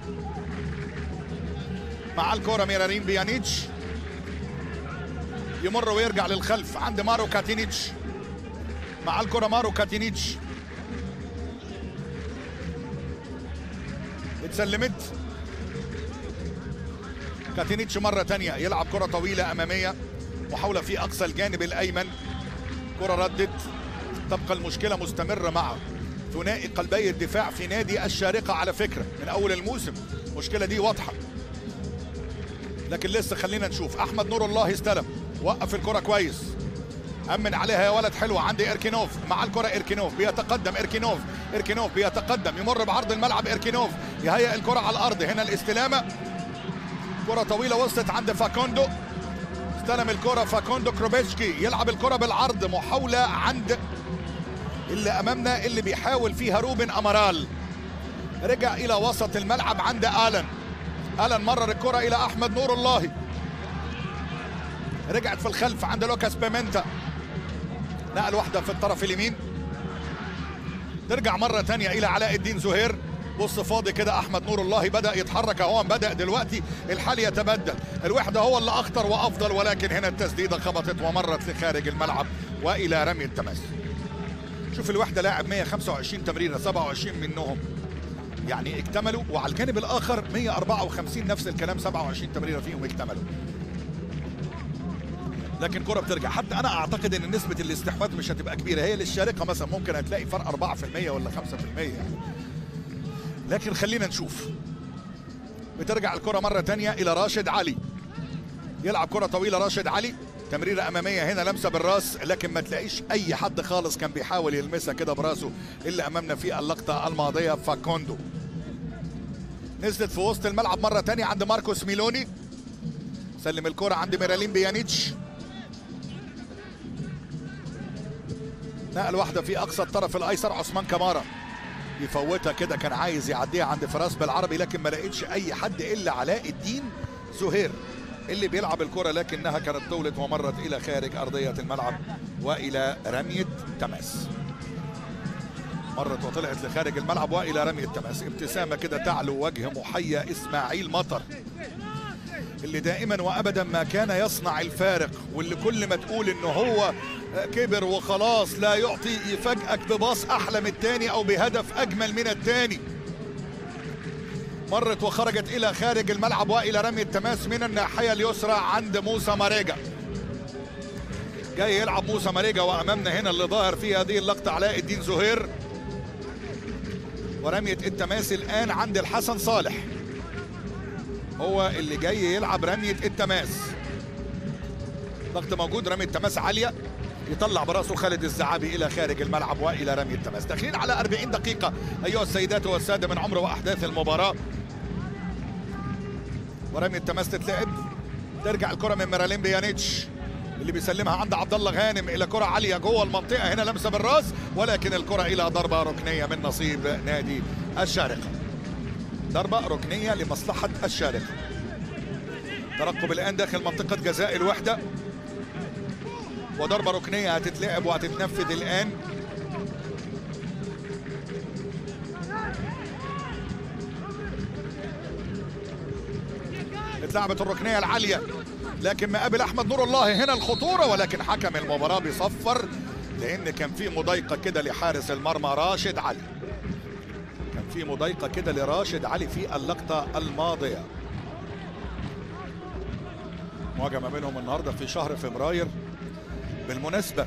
مع الكرة ميرالين بيانيتش يمر ويرجع للخلف عند مارو كاتينيتش مع الكرة مارو كاتينيتش اتسلمت كاتينيتش مرة تانية يلعب كرة طويلة أمامية محاولة في أقصى الجانب الأيمن كرة ردت تبقى المشكلة مستمرة مع ثنائي قلبي الدفاع في نادي الشارقة على فكرة من أول الموسم المشكلة دي واضحة لكن لسه خلينا نشوف أحمد نور الله استلم وقف الكرة كويس أمن عليها يا ولد حلوة عند إيركينوف مع الكرة إيركينوف بيتقدم إيركينوف إيركينوف بيتقدم يمر بعرض الملعب إيركينوف يهيئ الكرة على الأرض هنا الاستلامة كرة طويلة وصلت عند فاكوندو استلم الكرة فاكوندو كروبيتشكي يلعب الكرة بالعرض محاولة عند اللي أمامنا اللي بيحاول فيها روبن أمارال رجع إلى وسط الملعب عند آلن آلن مرر الكرة إلى أحمد نور الله رجعت في الخلف عند لوكاس بيمنتا نقل واحدة في الطرف اليمين ترجع مرة تانية إلى علاء الدين زهير بص فاضي كده احمد نور الله بدا يتحرك اهو بدا دلوقتي الحال يتبدل الوحده هو اللي اخطر وافضل ولكن هنا التسديده خبطت ومرت لخارج الملعب والى رمي التماس شوف الوحده لاعب 125 تمريره 27 منهم يعني اكتملوا وعلى الجانب الاخر 154 نفس الكلام 27 تمريره فيهم اكتملوا لكن كرة بترجع حتى انا اعتقد ان نسبة الاستحواذ مش هتبقى كبيرة هي للشارقة مثلا ممكن هتلاقي فرق 4% ولا 5% يعني لكن خلينا نشوف بترجع الكرة مرة تانية إلى راشد علي يلعب كرة طويلة راشد علي تمريرة أمامية هنا لمسة بالراس لكن ما تلاقيش أي حد خالص كان بيحاول يلمسها كده براسه اللي أمامنا في اللقطة الماضية فاكوندو نزلت في وسط الملعب مرة تانية عند ماركوس ميلوني سلم الكرة عند ميرالين بيانيتش نقل واحدة في أقصى الطرف الأيسر عثمان كمارا يفوتها كده كان عايز يعديها عند فراس بالعربي لكن ما لقيتش اي حد الا علاء الدين زهير اللي بيلعب الكرة لكنها كانت طولت ومرت الى خارج ارضية الملعب والى رمية تماس مرت وطلعت لخارج الملعب والى رمية تماس ابتسامة كده تعلو وجه محيا اسماعيل مطر اللي دائما وابدا ما كان يصنع الفارق واللي كل ما تقول انه هو كبر وخلاص لا يعطي يفاجئك بباص احلى من الثاني او بهدف اجمل من الثاني مرت وخرجت الى خارج الملعب والى رمي التماس من الناحيه اليسرى عند موسى ماريجا جاي يلعب موسى ماريجا وامامنا هنا اللي ظاهر في هذه اللقطه علاء الدين زهير ورميه التماس الان عند الحسن صالح هو اللي جاي يلعب رميه التماس ضغط موجود رميه تماس عاليه يطلع براسه خالد الزعابي الى خارج الملعب والى رمي التماس داخلين على 40 دقيقه ايها السيدات والساده من عمر واحداث المباراه ورمي التماس تتلعب ترجع الكره من ميرالين بيانيتش اللي بيسلمها عند عبد الله غانم الى كره عاليه جوه المنطقه هنا لمسه بالراس ولكن الكره الى ضربه ركنيه من نصيب نادي الشارقه ضربه ركنيه لمصلحه الشارقه ترقب الان داخل منطقه جزاء الوحده وضربه ركنيه هتتلعب وهتتنفذ الان اتلعبت الركنيه العاليه لكن مقابل احمد نور الله هنا الخطوره ولكن حكم المباراه بيصفر لان كان في مضايقه كده لحارس المرمى راشد علي كان في مضايقه كده لراشد علي في اللقطه الماضيه مواجهه ما بينهم النهارده في شهر فبراير بالمناسبه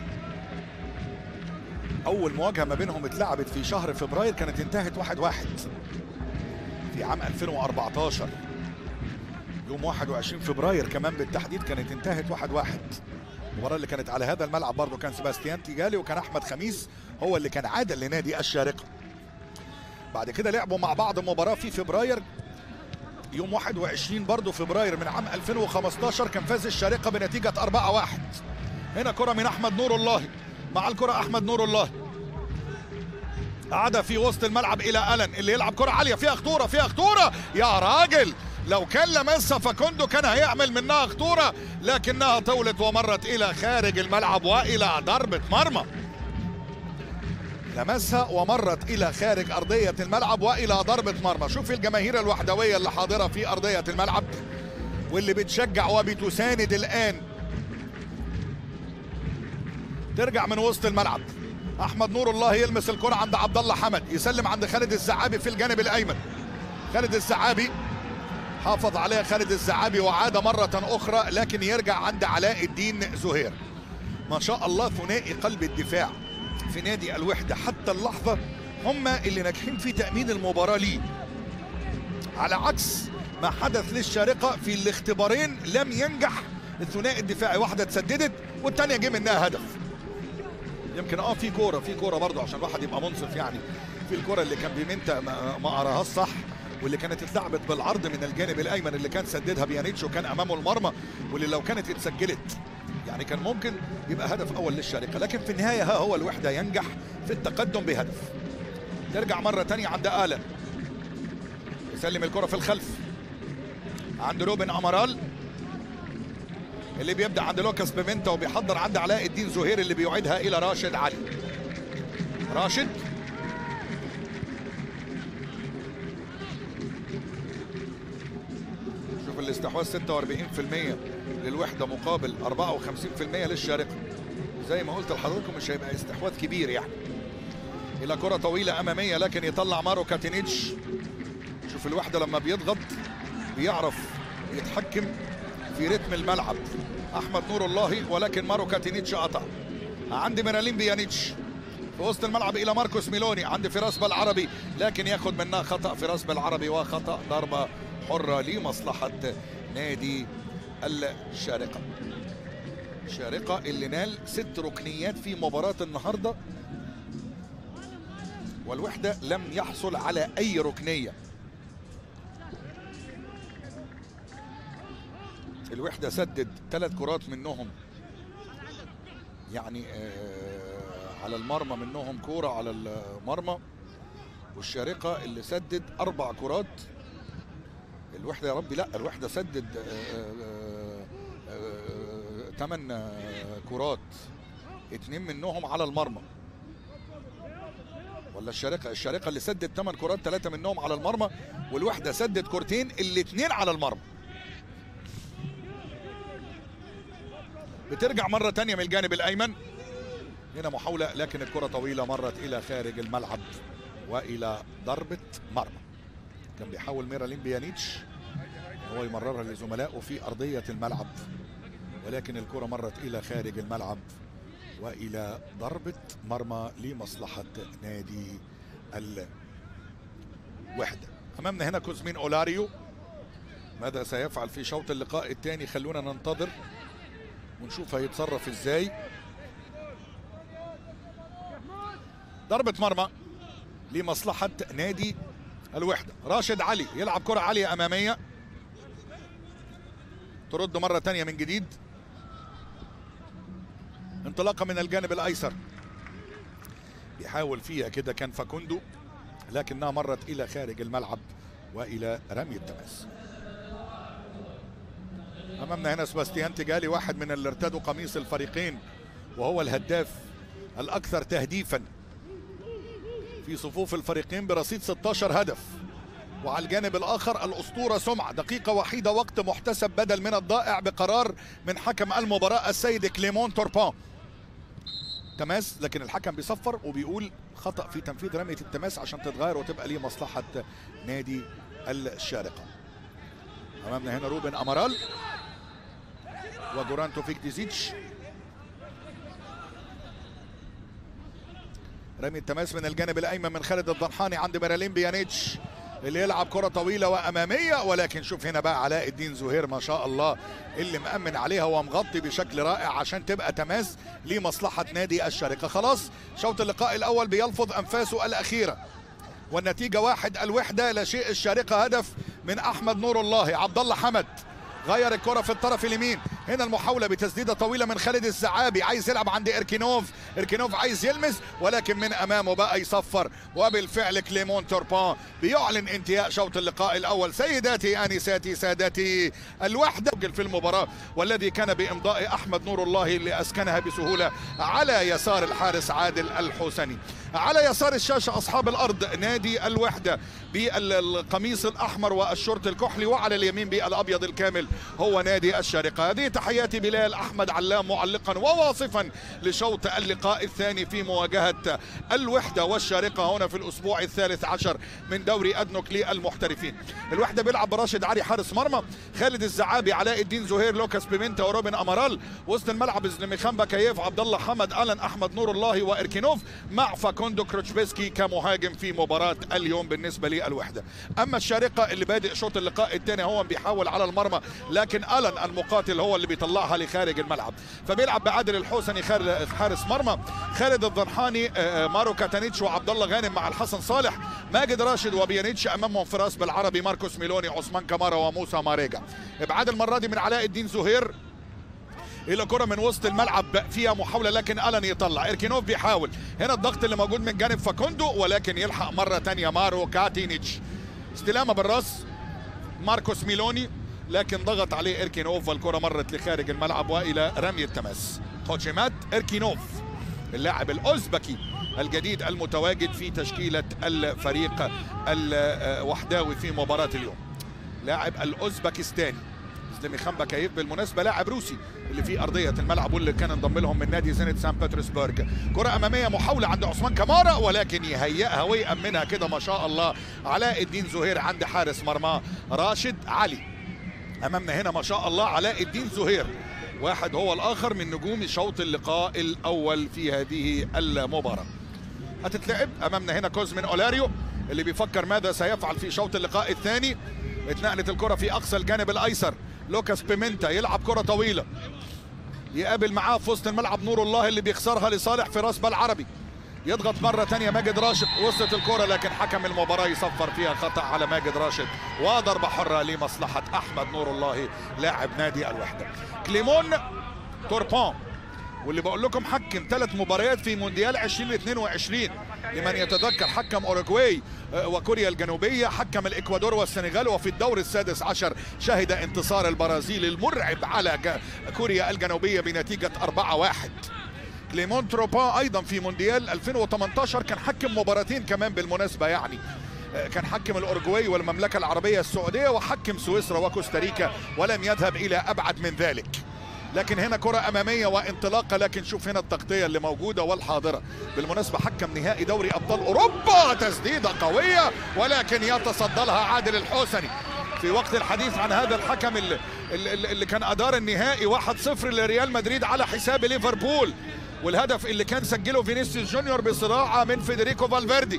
اول مواجهه ما بينهم اتلعبت في شهر فبراير كانت انتهت واحد واحد في عام 2014 يوم 21 فبراير كمان بالتحديد كانت انتهت واحد واحد المباراه اللي كانت على هذا الملعب برضه كان سباستيان تيجالي وكان احمد خميس هو اللي كان عادل لنادي الشارقه بعد كده لعبوا مع بعض مباراه في فبراير يوم 21 برضه فبراير من عام 2015 كان فاز الشارقه بنتيجه 4-1 هنا كره من احمد نور الله مع الكره احمد نور الله عاد في وسط الملعب الى الن اللي يلعب كره عاليه فيها خطوره فيها خطوره يا راجل لو كان لمسها فكوندو كان هيعمل منها خطوره لكنها طولت ومرت الى خارج الملعب والى ضربه مرمى لمسها ومرت الى خارج ارضيه الملعب والى ضربه مرمى شوف الجماهير الوحدويه اللي حاضره في ارضيه الملعب واللي بتشجع وبتساند الان ترجع من وسط الملعب احمد نور الله يلمس الكره عند عبد الله حمد يسلم عند خالد الزعابي في الجانب الايمن خالد الزعابي حافظ عليها خالد الزعابي وعاد مرة أخرى لكن يرجع عند علاء الدين زهير ما شاء الله ثنائي قلب الدفاع في نادي الوحدة حتى اللحظة هم اللي ناجحين في تأمين المباراة ليه على عكس ما حدث للشارقة في الاختبارين لم ينجح الثنائي الدفاعي واحدة اتسددت والتانية جه منها هدف يمكن اه في كوره في كوره برضه عشان الواحد يبقى منصف يعني في الكوره اللي كان بيمنتا ما, ما قراهاش صح واللي كانت اتلعبت بالعرض من الجانب الايمن اللي كان سددها بيانيتش وكان امامه المرمى واللي لو كانت اتسجلت يعني كان ممكن يبقى هدف اول للشارقه لكن في النهايه ها هو الوحده ينجح في التقدم بهدف ترجع مره ثانيه عند الن يسلم الكره في الخلف عند روبن امارال اللي بيبدا عند لوكاس بيمنتا وبيحضر عند علاء الدين زهير اللي بيعيدها الى راشد علي راشد شوف الاستحواذ 46% للوحده مقابل 54% للشارقه زي ما قلت لحضراتكم مش هيبقى استحواذ كبير يعني الى كره طويله اماميه لكن يطلع مارو كاتينيتش شوف الوحده لما بيضغط بيعرف يتحكم في رتم الملعب احمد نور الله ولكن مارو كاتينيتش قطع عند ميرالين بيانيتش في وسط الملعب الى ماركوس ميلوني عند فراس بالعربي لكن ياخد منها خطا فراس بالعربي وخطا ضربه حره لمصلحه نادي الشارقه الشارقه اللي نال ست ركنيات في مباراه النهارده والوحده لم يحصل على اي ركنيه الوحده سدد ثلاث كرات منهم يعني آه على المرمى منهم كوره على المرمى والشارقه اللي سدد اربع كرات الوحده يا ربي لا الوحده سدد ثمان كرات اتنين منهم على المرمى ولا الشارقه الشارقه اللي سدد ثمان كرات ثلاثه منهم على المرمى والوحده سدد كورتين الاثنين على المرمى بترجع مرة تانية من الجانب الأيمن هنا محاولة لكن الكرة طويلة مرت إلى خارج الملعب وإلى ضربة مرمى كان بيحاول ميرالين بيانيتش هو يمررها لزملائه في أرضية الملعب ولكن الكرة مرت إلى خارج الملعب وإلى ضربة مرمى لمصلحة نادي الوحدة أمامنا هنا كوزمين أولاريو ماذا سيفعل في شوط اللقاء الثاني خلونا ننتظر ونشوف هيتصرف ازاي ضربة مرمى لمصلحة نادي الوحدة راشد علي يلعب كرة عالية أمامية ترد مرة تانية من جديد انطلاقة من الجانب الأيسر بيحاول فيها كده كان فاكوندو لكنها مرت إلى خارج الملعب وإلى رمي التماس أمامنا هنا سباستيان تجالي واحد من اللي ارتدوا قميص الفريقين وهو الهداف الأكثر تهديفا في صفوف الفريقين برصيد 16 هدف وعلى الجانب الآخر الأسطورة سمعة دقيقة وحيدة وقت محتسب بدل من الضائع بقرار من حكم المباراة السيد كليمون توربان تماس لكن الحكم بيصفر وبيقول خطأ في تنفيذ رمية التماس عشان تتغير وتبقى ليه مصلحة نادي الشارقة أمامنا هنا روبن أمارال وجوران توفيق ديزيتش رمي التماس من الجانب الايمن من خالد الضرحاني عند مرالين بيانيتش اللي يلعب كرة طويلة وأمامية ولكن شوف هنا بقى علاء الدين زهير ما شاء الله اللي مأمن عليها ومغطي بشكل رائع عشان تبقى تماس لمصلحة نادي الشارقة خلاص شوط اللقاء الأول بيلفظ أنفاسه الأخيرة والنتيجة واحد الوحدة لا شيء الشارقة هدف من أحمد نور الله عبد الله حمد غير الكرة في الطرف اليمين هنا المحاولة بتسديدة طويلة من خالد الزعابي عايز يلعب عند إركينوف إركينوف عايز يلمس ولكن من أمامه بقى يصفر وبالفعل كليمون توربان بيعلن انتهاء شوط اللقاء الأول سيداتي آنساتي سادتي الوحدة في المباراة والذي كان بإمضاء أحمد نور الله اللي أسكنها بسهولة على يسار الحارس عادل الحسني على يسار الشاشة أصحاب الأرض نادي الوحدة بالقميص الأحمر والشورت الكحلي وعلى اليمين بالأبيض الكامل هو نادي الشارقة هذه تحياتي بلال أحمد علام معلقا وواصفا لشوط اللقاء الثاني في مواجهة الوحدة والشارقة هنا في الأسبوع الثالث عشر من دوري أدنوك للمحترفين الوحدة بيلعب براشد علي حارس مرمى خالد الزعابي علاء الدين زهير لوكاس بيمنتا وروبن أمارال وسط الملعب زلميخان بكايف عبد الله حمد ألن أحمد نور الله وإركينوف مع فاكوندو كروتشبيسكي كمهاجم في مباراة اليوم بالنسبة للوحدة أما الشارقة اللي بادئ شوط اللقاء الثاني هو بيحاول على المرمى لكن ألن المقاتل هو اللي بيطلعها لخارج الملعب فبيلعب بعادل الحوسني حارس مرمى خالد الضرحاني مارو كاتانيتش وعبد الله غانم مع الحسن صالح ماجد راشد وبيانيتش امامهم فراس بالعربي ماركوس ميلوني عثمان كمارا وموسى ماريجا ابعاد المره دي من علاء الدين زهير الى كره من وسط الملعب فيها محاوله لكن الن يطلع اركينوف بيحاول هنا الضغط اللي موجود من جانب فاكوندو ولكن يلحق مره ثانيه مارو كاتينيتش استلامه بالراس ماركوس ميلوني لكن ضغط عليه إركينوف والكرة مرت لخارج الملعب وإلى رمي التماس خوتشيمات إركينوف اللاعب الأوزبكي الجديد المتواجد في تشكيلة الفريق الوحداوي في مباراة اليوم لاعب الأوزبكستاني زلميخان بكايف بالمناسبة لاعب روسي اللي في أرضية الملعب واللي كان انضم لهم من نادي زينت سان بطرسبرغ كرة أمامية محاولة عند عثمان كمارا ولكن يهيئها ويأمنها كده ما شاء الله علاء الدين زهير عند حارس مرمى راشد علي امامنا هنا ما شاء الله علاء الدين زهير واحد هو الاخر من نجوم شوط اللقاء الاول في هذه المباراه هتتلعب امامنا هنا كوزمين اولاريو اللي بيفكر ماذا سيفعل في شوط اللقاء الثاني اتنقلت الكره في اقصى الجانب الايسر لوكاس بيمنتا يلعب كره طويله يقابل معاه في وسط الملعب نور الله اللي بيخسرها لصالح فراس بالعربي يضغط مرة تانية ماجد راشد وصلت الكرة لكن حكم المباراة يصفر فيها خطأ على ماجد راشد وضربة حرة لمصلحة أحمد نور الله لاعب نادي الوحدة كليمون توربان واللي بقول لكم حكم ثلاث مباريات في مونديال 2022 لمن يتذكر حكم اوروغواي وكوريا الجنوبية حكم الإكوادور والسنغال وفي الدور السادس عشر شهد انتصار البرازيل المرعب على كوريا الجنوبية بنتيجة 4-1 كليمون تروبان ايضا في مونديال 2018 كان حكم مباراتين كمان بالمناسبه يعني كان حكم الاورجواي والمملكه العربيه السعوديه وحكم سويسرا وكوستاريكا ولم يذهب الى ابعد من ذلك لكن هنا كرة أمامية وانطلاقة لكن شوف هنا التغطية اللي موجودة والحاضرة بالمناسبة حكم نهائي دوري أبطال أوروبا تسديدة قوية ولكن يتصدى لها عادل الحوسني في وقت الحديث عن هذا الحكم اللي, اللي كان أدار النهائي 1-0 لريال مدريد على حساب ليفربول والهدف اللي كان سجله فينيسيوس جونيور بصراعه من فيدريكو فالفيردي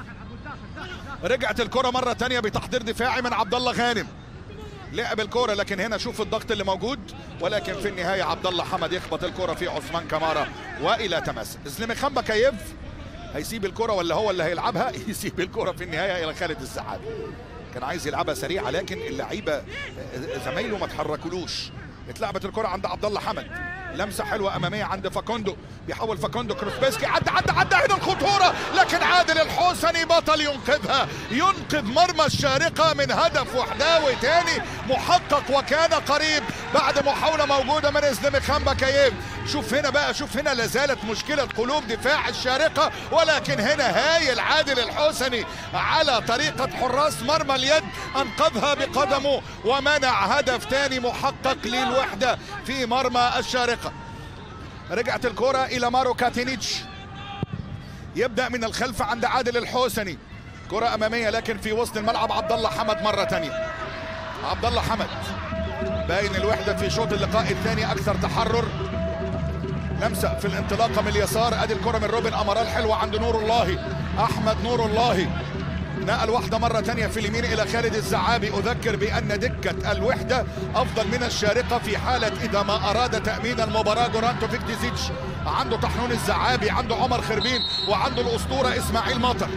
رجعت الكره مره ثانيه بتحضير دفاعي من عبد الله غانم لعب الكره لكن هنا شوف الضغط اللي موجود ولكن في النهايه عبد الله حمد يخبط الكره في عثمان كمارا والى تماس زلميخان بكايف هيسيب الكره ولا هو اللي هيلعبها يسيب الكره في النهايه الى خالد الزعابي كان عايز يلعبها سريعه لكن اللعيبه زمايله ما تحركلوش اتلعبت الكره عند عبد الله حمد لمسه حلوه اماميه عند فاكوندو بيحاول فاكوندو كروسبيسكي عدى عدى عدى هنا الخطوره لكن عادل الحسني بطل ينقذها ينقذ مرمى الشارقه من هدف وحداوي تاني محقق وكان قريب بعد محاوله موجوده من ازدمخان بكايف شوف هنا بقى شوف هنا لازالت مشكله قلوب دفاع الشارقه ولكن هنا هايل عادل الحسني على طريقه حراس مرمى اليد انقذها بقدمه ومنع هدف تاني محقق للوحده في مرمى الشارقه رجعت الكرة إلى مارو كاتينيتش يبدأ من الخلف عند عادل الحوسني كرة أمامية لكن في وسط الملعب عبد الله حمد مرة تانية عبد الله حمد باين الوحدة في شوط اللقاء الثاني أكثر تحرر لمسة في الانطلاقة من اليسار أدي الكرة من روبن أمارال حلوة عند نور الله أحمد نور الله نقل واحدة مرة تانية في اليمين إلى خالد الزعابي أذكر بأن دكة الوحدة أفضل من الشارقة في حالة إذا ما أراد تأمين المباراة جورانتو فيكتيزيتش عنده طحنون الزعابي عنده عمر خربين وعنده الأسطورة إسماعيل ماطر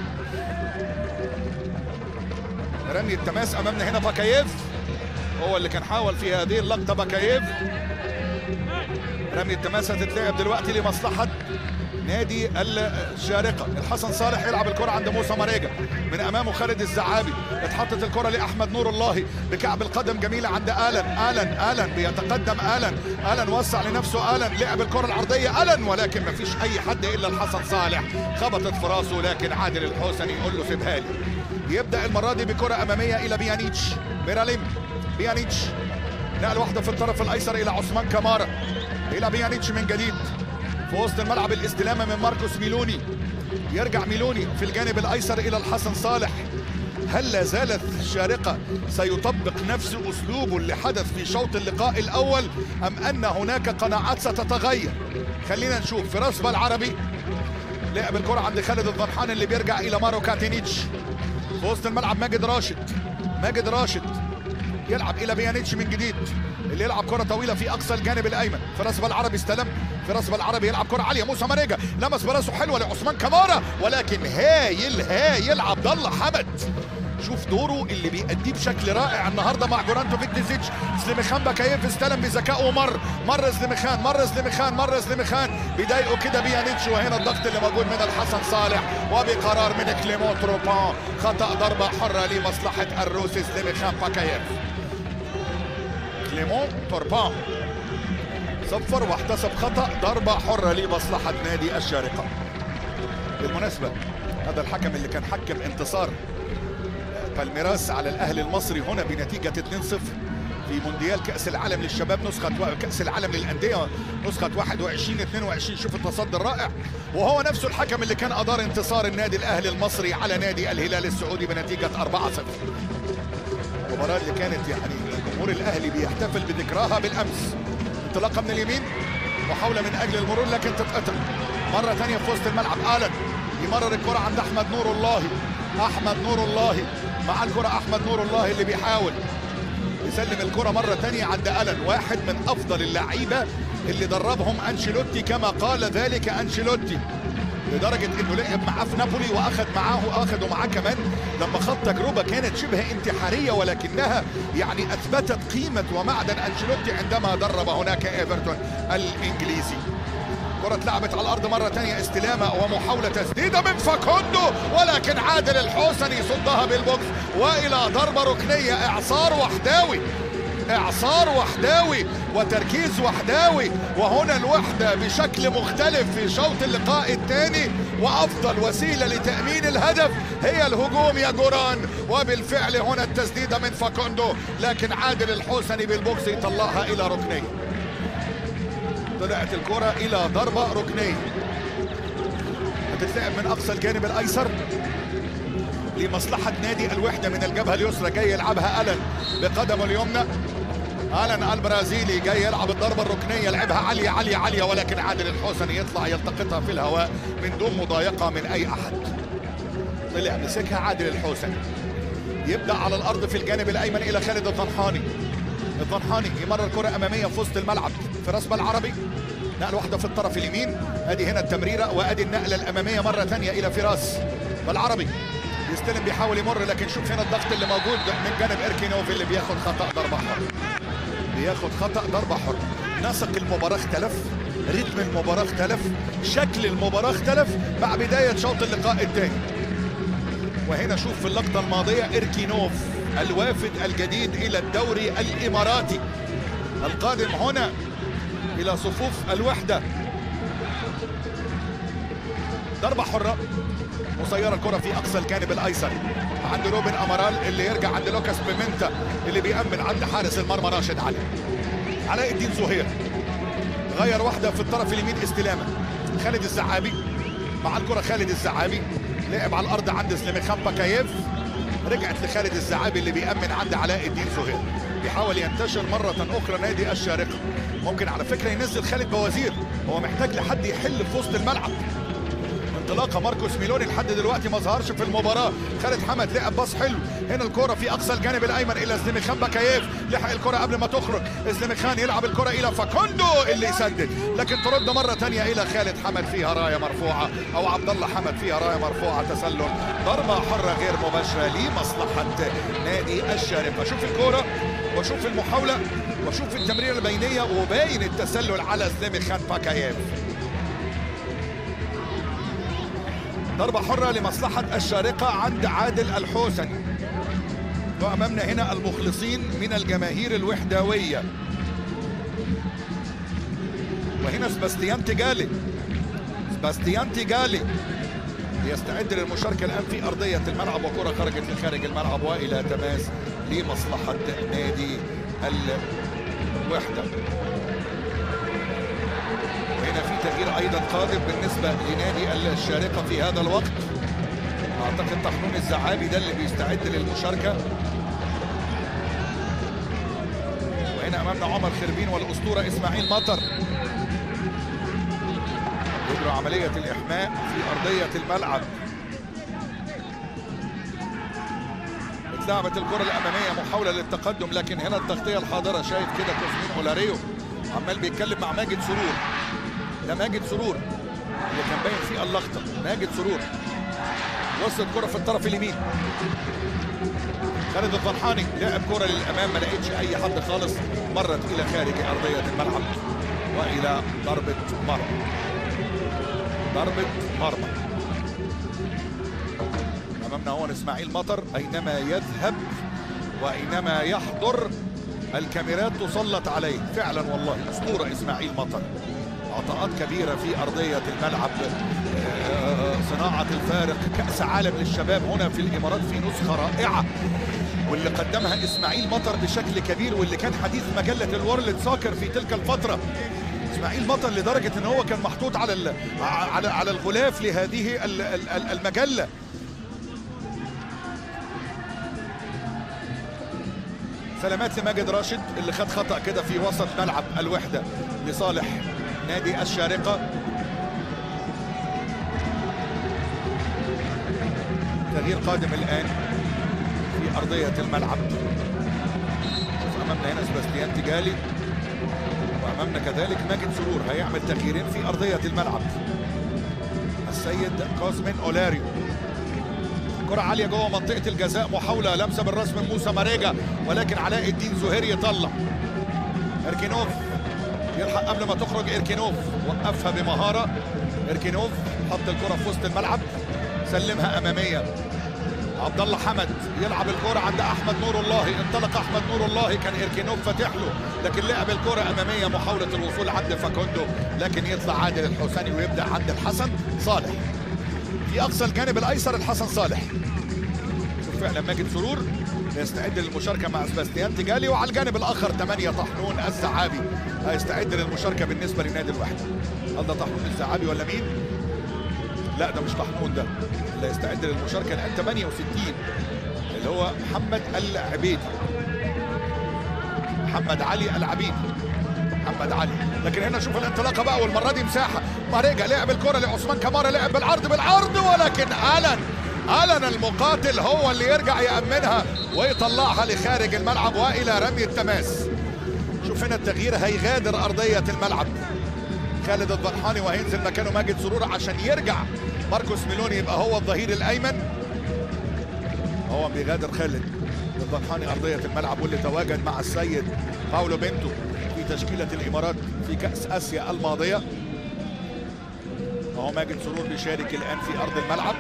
رمي التماس أمامنا هنا باكايف هو اللي كان حاول في هذه اللقطة باكايف رمي التماس هتتلعب دلوقتي لمصلحة نادي الشارقة الحسن صالح يلعب الكرة عند موسى ماريجا من أمامه خالد الزعابي اتحطت الكرة لأحمد نور الله بكعب القدم جميلة عند آلن آلن آلن بيتقدم آلن آلن وسع لنفسه آلن لعب الكرة العرضية آلن ولكن ما فيش أي حد إلا الحسن صالح خبطت في راسه لكن عادل الحسني يقول له سيبها لي يبدأ المرة دي بكرة أمامية إلى بيانيتش ميراليم بيانيتش نقل واحدة في الطرف الأيسر إلى عثمان كمارا إلى بيانيتش من جديد في وسط الملعب الاستلامه من ماركوس ميلوني يرجع ميلوني في الجانب الايسر الى الحسن صالح هل لا زالت الشارقة سيطبق نفس أسلوبه اللي حدث في شوط اللقاء الأول أم أن هناك قناعات ستتغير خلينا نشوف في رسبة العربي لعب الكرة عند خالد الضرحان اللي بيرجع إلى مارو كاتينيتش في وسط الملعب ماجد راشد ماجد راشد يلعب إلى بيانيتش من جديد اللي يلعب كرة طويلة في أقصى الجانب الأيمن في رسبة العربي استلم في رسبة العربي يلعب كرة عالية موسى ماريجا لمس براسه حلوة لعثمان كمارة ولكن هايل هايل عبد الله حمد شوف دوره اللي بيأديه بشكل رائع النهارده مع جورانتو فيكتيزيتش سليمخان بكايف استلم بذكائه ومر مر سليمخان مر سليمخان مر سليمخان بيضايقه كده بيانيتش وهنا الضغط اللي موجود من الحسن صالح وبقرار من كليمون تروبان خطأ ضربة حرة لمصلحة الروسي سليمخان بكايف كليمون توربان صفر واحتسب خطأ ضربة حرة لمصلحة نادي الشارقة بالمناسبة هذا الحكم اللي كان حكم انتصار بالميراس على الاهلي المصري هنا بنتيجه 2-0 في مونديال كاس العالم للشباب نسخه كاس العالم للانديه نسخه 21 22 شوف التصدي الرائع وهو نفسه الحكم اللي كان ادار انتصار النادي الاهلي المصري على نادي الهلال السعودي بنتيجه 4-0 المباراه اللي كانت يعني جمهور الاهلي بيحتفل بذكراها بالامس انطلاقه من اليمين محاوله من اجل المرور لكن تتقطع مره ثانيه في وسط الملعب الن يمرر الكره عند احمد نور الله احمد نور الله مع الكرة أحمد نور الله اللي بيحاول يسلم الكرة مرة تانية عند ألن واحد من أفضل اللعيبة اللي دربهم أنشيلوتي كما قال ذلك أنشيلوتي لدرجة انه لعب معاه في نابولي واخد معاه واخده معاه كمان لما خد تجربة كانت شبه انتحارية ولكنها يعني اثبتت قيمة ومعدن انشيلوتي عندما درب هناك ايفرتون الانجليزي كرة اتلعبت على الأرض مرة تانية استلامة ومحاولة تسديدة من فاكوندو ولكن عادل الحسني يصدها بالبوكس وإلى ضربة ركنية إعصار وحداوي إعصار وحداوي وتركيز وحداوي وهنا الوحدة بشكل مختلف في شوط اللقاء الثاني وأفضل وسيلة لتأمين الهدف هي الهجوم يا جوران وبالفعل هنا التسديدة من فاكوندو لكن عادل الحسني بالبوكس يطلعها إلى ركنية طلعت الكرة إلى ضربة ركنية هتتلعب من أقصى الجانب الأيسر لمصلحة نادي الوحدة من الجبهة اليسرى جاي يلعبها ألن بقدمه اليمنى ألن البرازيلي جاي يلعب الضربة الركنية لعبها عالية عالية عالية ولكن عادل الحسني يطلع يلتقطها في الهواء من دون مضايقة من أي أحد طلع مسكها عادل الحسني يبدأ على الأرض في الجانب الأيمن إلى خالد الطنحاني الطنحاني يمرر كرة أمامية في وسط الملعب في رسم العربي نقله واحده في الطرف اليمين ادي هنا التمريره وادي النقله الاماميه مره ثانيه الى فراس بالعربي يستلم بيحاول يمر لكن شوف هنا الضغط اللي موجود من جانب اركينوف اللي بياخد خطا ضربه حره بياخد خطا ضربه حره نسق المباراه اختلف رتم المباراه اختلف شكل المباراه اختلف مع بدايه شوط اللقاء الثاني وهنا شوف في اللقطه الماضيه اركينوف الوافد الجديد الى الدوري الاماراتي القادم هنا الى صفوف الوحده ضربه حره مسيره الكره في اقصى الجانب الايسر عند روبن امارال اللي يرجع عند لوكاس بيمنتا اللي بيأمن عند حارس المرمى راشد علي علاء الدين زهير غير واحده في الطرف اليمين استلامه خالد الزعابي مع الكره خالد الزعابي لعب على الارض عند سليمخان باكايف رجعت لخالد الزعابي اللي بيأمن عند علاء الدين زهير بيحاول ينتشر مرة أخرى نادي الشارقة ممكن على فكرة ينزل خالد بوازير هو محتاج لحد يحل في وسط الملعب انطلاقه ماركوس ميلوني لحد دلوقتي ما ظهرش في المباراه خالد حمد لعب باص حلو هنا الكره في اقصى الجانب الايمن الى سليمخان باكايف لحق الكره قبل ما تخرج سليمخان يلعب الكره الى فاكوندو اللي يسدد لكن ترد مره ثانيه الى خالد حمد فيها رايه مرفوعه او عبد الله حمد فيها رايه مرفوعه تسلل ضربه حره غير مباشره لمصلحه نادي الشارقه شوف الكره وشوف المحاوله وشوف التمريره البينيه وباين التسلل على سليمخان باكايف ضربة حرة لمصلحة الشارقة عند عادل الحوسني وأمامنا هنا المخلصين من الجماهير الوحدوية وهنا سباستيان تيجالي سباستيان تيجالي يستعد للمشاركة الآن في أرضية الملعب وكرة خرجت لخارج الملعب وإلى تماس لمصلحة نادي الوحدة هنا في تغيير ايضا قادم بالنسبه لنادي الشارقه في هذا الوقت اعتقد طحنون الزعابي ده اللي بيستعد للمشاركه وهنا امامنا عمر خربين والاسطوره اسماعيل مطر يجرى عمليه الاحماء في ارضيه الملعب اتلعبت الكره الاماميه محاوله للتقدم لكن هنا التغطيه الحاضره شايف كده كوزمين اولاريو عمال بيتكلم مع ماجد سرور ده ماجد سرور اللي كان باين فيه اللقطه ماجد سرور وصل الكره في الطرف اليمين خالد الفرحاني لعب كره للامام ما لقيتش اي حد خالص مرت الى خارج ارضيه الملعب والى ضربه مرمى ضربه مرمى امامنا هو اسماعيل مطر اينما يذهب واينما يحضر الكاميرات تسلط عليه فعلا والله اسطوره اسماعيل مطر عطاءات كبيره في ارضيه الملعب صناعه الفارق كاس عالم للشباب هنا في الامارات في نسخه رائعه واللي قدمها اسماعيل مطر بشكل كبير واللي كان حديث مجله الورلد ساكر في تلك الفتره اسماعيل مطر لدرجه ان هو كان محطوط على على على الغلاف لهذه المجله سلامات لماجد راشد اللي خد خطا كده في وسط ملعب الوحده لصالح نادي الشارقه تغيير قادم الان في ارضيه الملعب امامنا هنا سباستيان تيجالي وامامنا كذلك ماجد سرور هيعمل تغييرين في ارضيه الملعب السيد كوزمين اولاريو كرة عالية جوه منطقة الجزاء محاولة لمسة بالراس من موسى ماريجا ولكن علاء الدين زهير يطلع اركينوف يلحق قبل ما تخرج اركينوف وقفها بمهارة اركينوف حط الكرة في وسط الملعب سلمها أمامية عبد الله حمد يلعب الكرة عند أحمد نور الله انطلق أحمد نور الله كان اركينوف فاتح له لكن لعب الكرة أمامية محاولة الوصول عند فاكوندو لكن يطلع عادل الحسيني ويبدأ عند الحسن صالح في اقصى الجانب الايسر الحسن صالح شوف فعلا ماجد سرور يستعد للمشاركه مع سباستيان تيجالي وعلى الجانب الاخر ثمانية طحنون الزعابي هيستعد للمشاركه بالنسبه لنادي الوحده هل ده طحنون الزعابي ولا مين؟ لا ده مش طحنون ده اللي هيستعد للمشاركه الان 68 اللي هو محمد العبيدي محمد علي العبيدي محمد علي لكن هنا شوف الانطلاقه بقى والمره دي مساحه ماريجا لعب الكره لعثمان كمارا لعب بالعرض بالعرض ولكن الن الن المقاتل هو اللي يرجع يامنها ويطلعها لخارج الملعب والى رمي التماس شوف هنا التغيير هيغادر ارضيه الملعب خالد الضرحاني وهينزل مكانه ماجد سرور عشان يرجع ماركوس ميلوني يبقى هو الظهير الايمن هو بيغادر خالد الضرحاني ارضيه الملعب واللي تواجد مع السيد باولو بنتو في تشكيله الامارات في كاس اسيا الماضيه وهو ماجد سرور بيشارك الان في ارض الملعب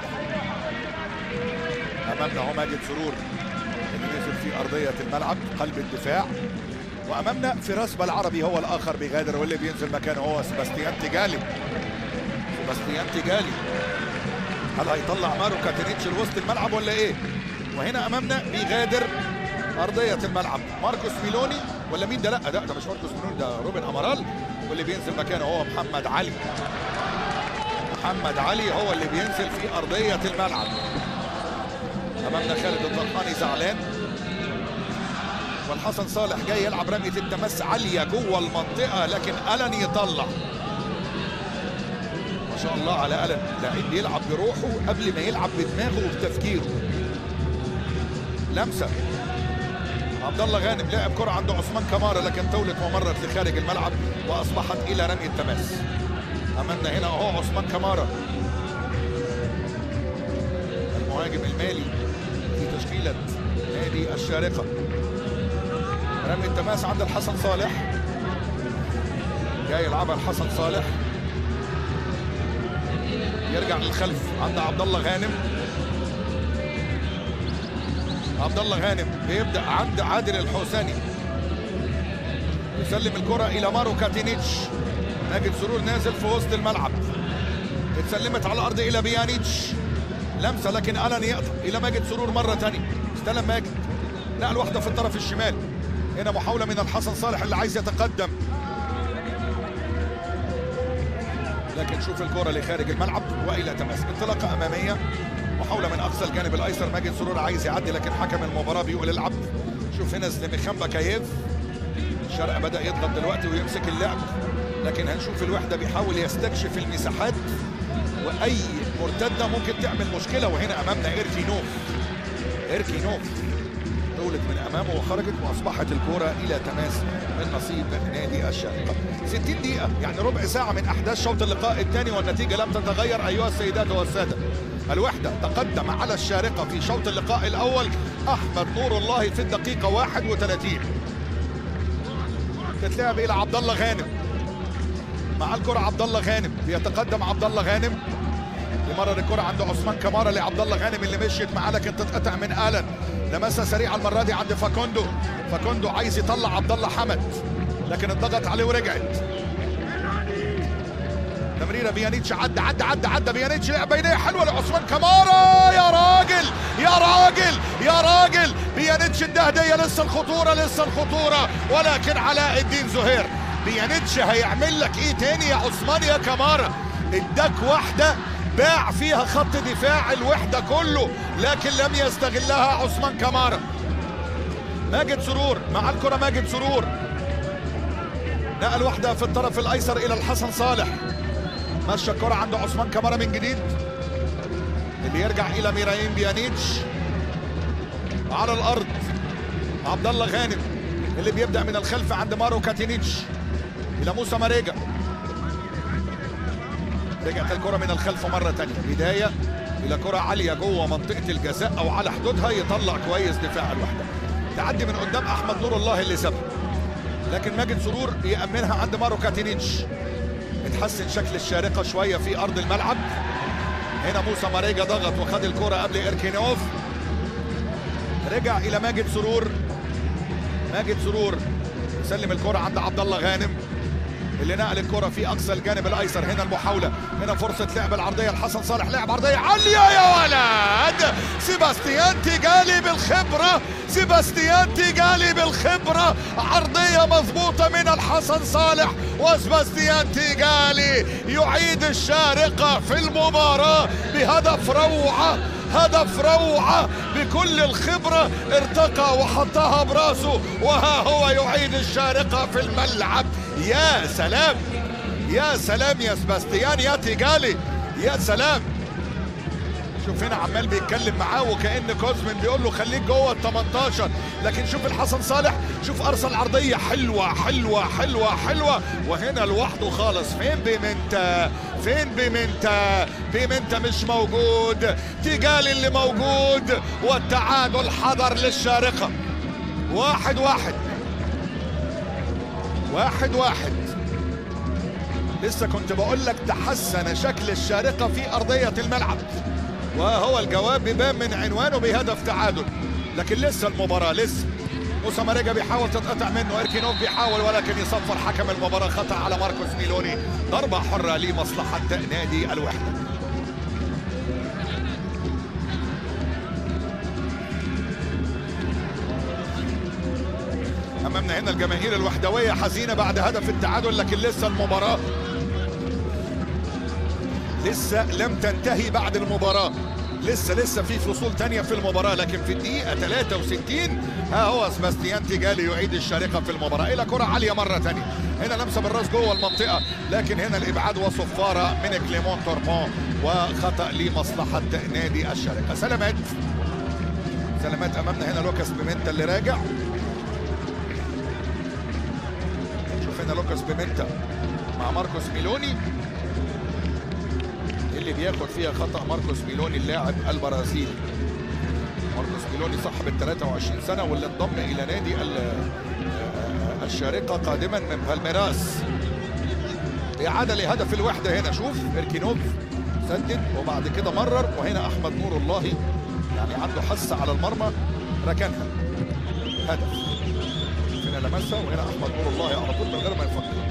امامنا هو ماجد سرور اللي نزل في ارضيه الملعب قلب الدفاع وامامنا فراس بالعربي هو الاخر بيغادر واللي بينزل مكانه هو سباستيان تيجالي سباستيان تيجالي هل هيطلع مارو كاتينيتش لوسط الملعب ولا ايه؟ وهنا امامنا بيغادر ارضيه الملعب ماركوس ميلوني ولا مين ده لا ده ده مش ماركوس ميلوني ده روبن امارال واللي بينزل مكانه هو محمد علي محمد علي هو اللي بينزل في ارضيه الملعب امامنا خالد الضرحاني زعلان والحسن صالح جاي يلعب رميه التماس عاليه جوه المنطقه لكن الن يطلع ما شاء الله على الن لعيب بيلعب بروحه قبل ما يلعب بدماغه وبتفكيره لمسه عبد الله غانم لعب كره عند عثمان كمارة لكن طولت ومرت لخارج الملعب واصبحت الى رمي التماس امامنا هنا اهو عثمان كمارة المهاجم المالي في تشكيله نادي الشارقه رمي التماس عند الحسن صالح جاي يلعبها الحسن صالح يرجع للخلف عند عبد الله غانم عبد الله غانم بيبدا عند عادل الحوساني يسلم الكره الى مارو كاتينيتش ماجد سرور نازل في وسط الملعب اتسلمت على الارض الى بيانيتش لمسه لكن الن يقطع الى ماجد سرور مره ثانيه استلم ماجد نقل واحده في الطرف الشمال هنا محاوله من الحسن صالح اللي عايز يتقدم لكن شوف الكره لخارج الملعب والى تماس انطلاقه اماميه محاوله من اقصى الجانب الايسر ماجد سرور عايز يعدي لكن حكم المباراه بيقول العب شوف هنا سليمخان بكايف شرق بدا يضغط دلوقتي ويمسك اللعب لكن هنشوف الوحده بيحاول يستكشف المساحات واي مرتده ممكن تعمل مشكله وهنا امامنا ايركي نوف ايركي نوف طولت من امامه وخرجت واصبحت الكره الى تماس من نصيب نادي الشارقه 60 دقيقه يعني ربع ساعه من احداث شوط اللقاء الثاني والنتيجه لم تتغير ايها السيدات والساده الوحدة تقدم على الشارقة في شوط اللقاء الأول أحمد نور الله في الدقيقة 31 تتلعب إلى عبد الله غانم مع الكرة عبد الله غانم بيتقدم عبد الله غانم يمرر الكرة عند عثمان كمارة لعبد الله غانم اللي مشيت معاه لكن تتقطع من آلن لمسها سريعة المرة دي عند فاكوندو فاكوندو عايز يطلع عبد الله حمد لكن اتضغط عليه ورجعت تمريره بيانيتش عدى عدى عدى عدى بيانيتش لعب بينيه حلوه لعثمان كمارا يا راجل يا راجل يا راجل بيانيتش الدهديه لسه الخطوره لسه الخطوره ولكن علاء الدين زهير بيانيتش هيعمل لك ايه تاني يا عثمان يا كمارا اداك واحده باع فيها خط دفاع الوحده كله لكن لم يستغلها عثمان كمارا ماجد سرور مع الكره ماجد سرور نقل واحده في الطرف الايسر الى الحسن صالح مشى الكرة عند عثمان كمارا من جديد اللي يرجع إلى ميرايم بيانيتش على الأرض عبد الله غانم اللي بيبدأ من الخلف عند مارو كاتينيتش إلى موسى ماريجا رجعت الكرة من الخلف مرة تانية بداية إلى كرة عالية جوه منطقة الجزاء أو على حدودها يطلع كويس دفاع الوحدة تعدي من قدام أحمد نور الله اللي سابها لكن ماجد سرور يأمنها عند مارو كاتينيتش اتحسن شكل الشارقة شوية في أرض الملعب هنا موسى ماريجا ضغط وخد الكرة قبل إيركينوف رجع إلى ماجد سرور ماجد سرور يسلم الكرة عند عبد الله غانم اللي نقل الكرة في أقصى الجانب الأيسر هنا المحاولة هنا فرصة لعب العرضية لحسن صالح لعب عرضية عالية يا ولد سيباستيان تيجالي بالخبرة سيباستيان تيجالي بالخبرة عرضية مضبوطة من الحسن صالح وسباستيان تيجالي يعيد الشارقة في المباراة بهدف روعة هدف روعة بكل الخبرة ارتقى وحطها براسه وها هو يعيد الشارقة في الملعب يا سلام يا سلام يا سباستيان يا تيجالي يا سلام شوف هنا عمال بيتكلم معاه وكأن كوزمن بيقول له خليك جوه ال 18 لكن شوف الحسن صالح شوف ارسل عرضيه حلوه حلوه حلوه حلوه وهنا لوحده خالص فين بيمنتا فين بيمنتا بيمنتا مش موجود تيجالي اللي موجود والتعادل حضر للشارقه واحد واحد واحد واحد لسه كنت بقول لك تحسن شكل الشارقه في ارضيه الملعب وهو الجواب بيبان من عنوانه بهدف تعادل لكن لسه المباراه لسه موسى ماريجا بيحاول تتقطع منه اركينوف بيحاول ولكن يصفر حكم المباراه خطا على ماركوس ميلوني ضربه حره لمصلحه نادي الوحده امامنا هنا الجماهير الوحدويه حزينه بعد هدف التعادل لكن لسه المباراه لسه لم تنتهي بعد المباراه لسه لسه في فصول تانية في المباراة لكن في الدقيقة 63 ها هو سباستيان تيجالي يعيد الشارقة في المباراة إلى كرة عالية مرة تانية هنا لمسة بالراس جوه المنطقة لكن هنا الإبعاد وصفارة من كليمون تورمون وخطأ لمصلحة نادي الشارقة سلامات سلامات أمامنا هنا لوكاس بيمنتا اللي راجع شوف هنا لوكاس بيمنتا مع ماركوس ميلوني اللي بياخد فيها خطا ماركوس ميلوني اللاعب البرازيلي ماركوس ميلوني صاحب ال 23 سنه واللي انضم الى نادي الشارقه قادما من بالميراس اعاده لهدف الوحده هنا شوف اركينوف سدد وبعد كده مرر وهنا احمد نور الله يعني عنده حس على المرمى ركنها هدف هنا لمسها وهنا احمد نور الله على طول من غير ما يفكر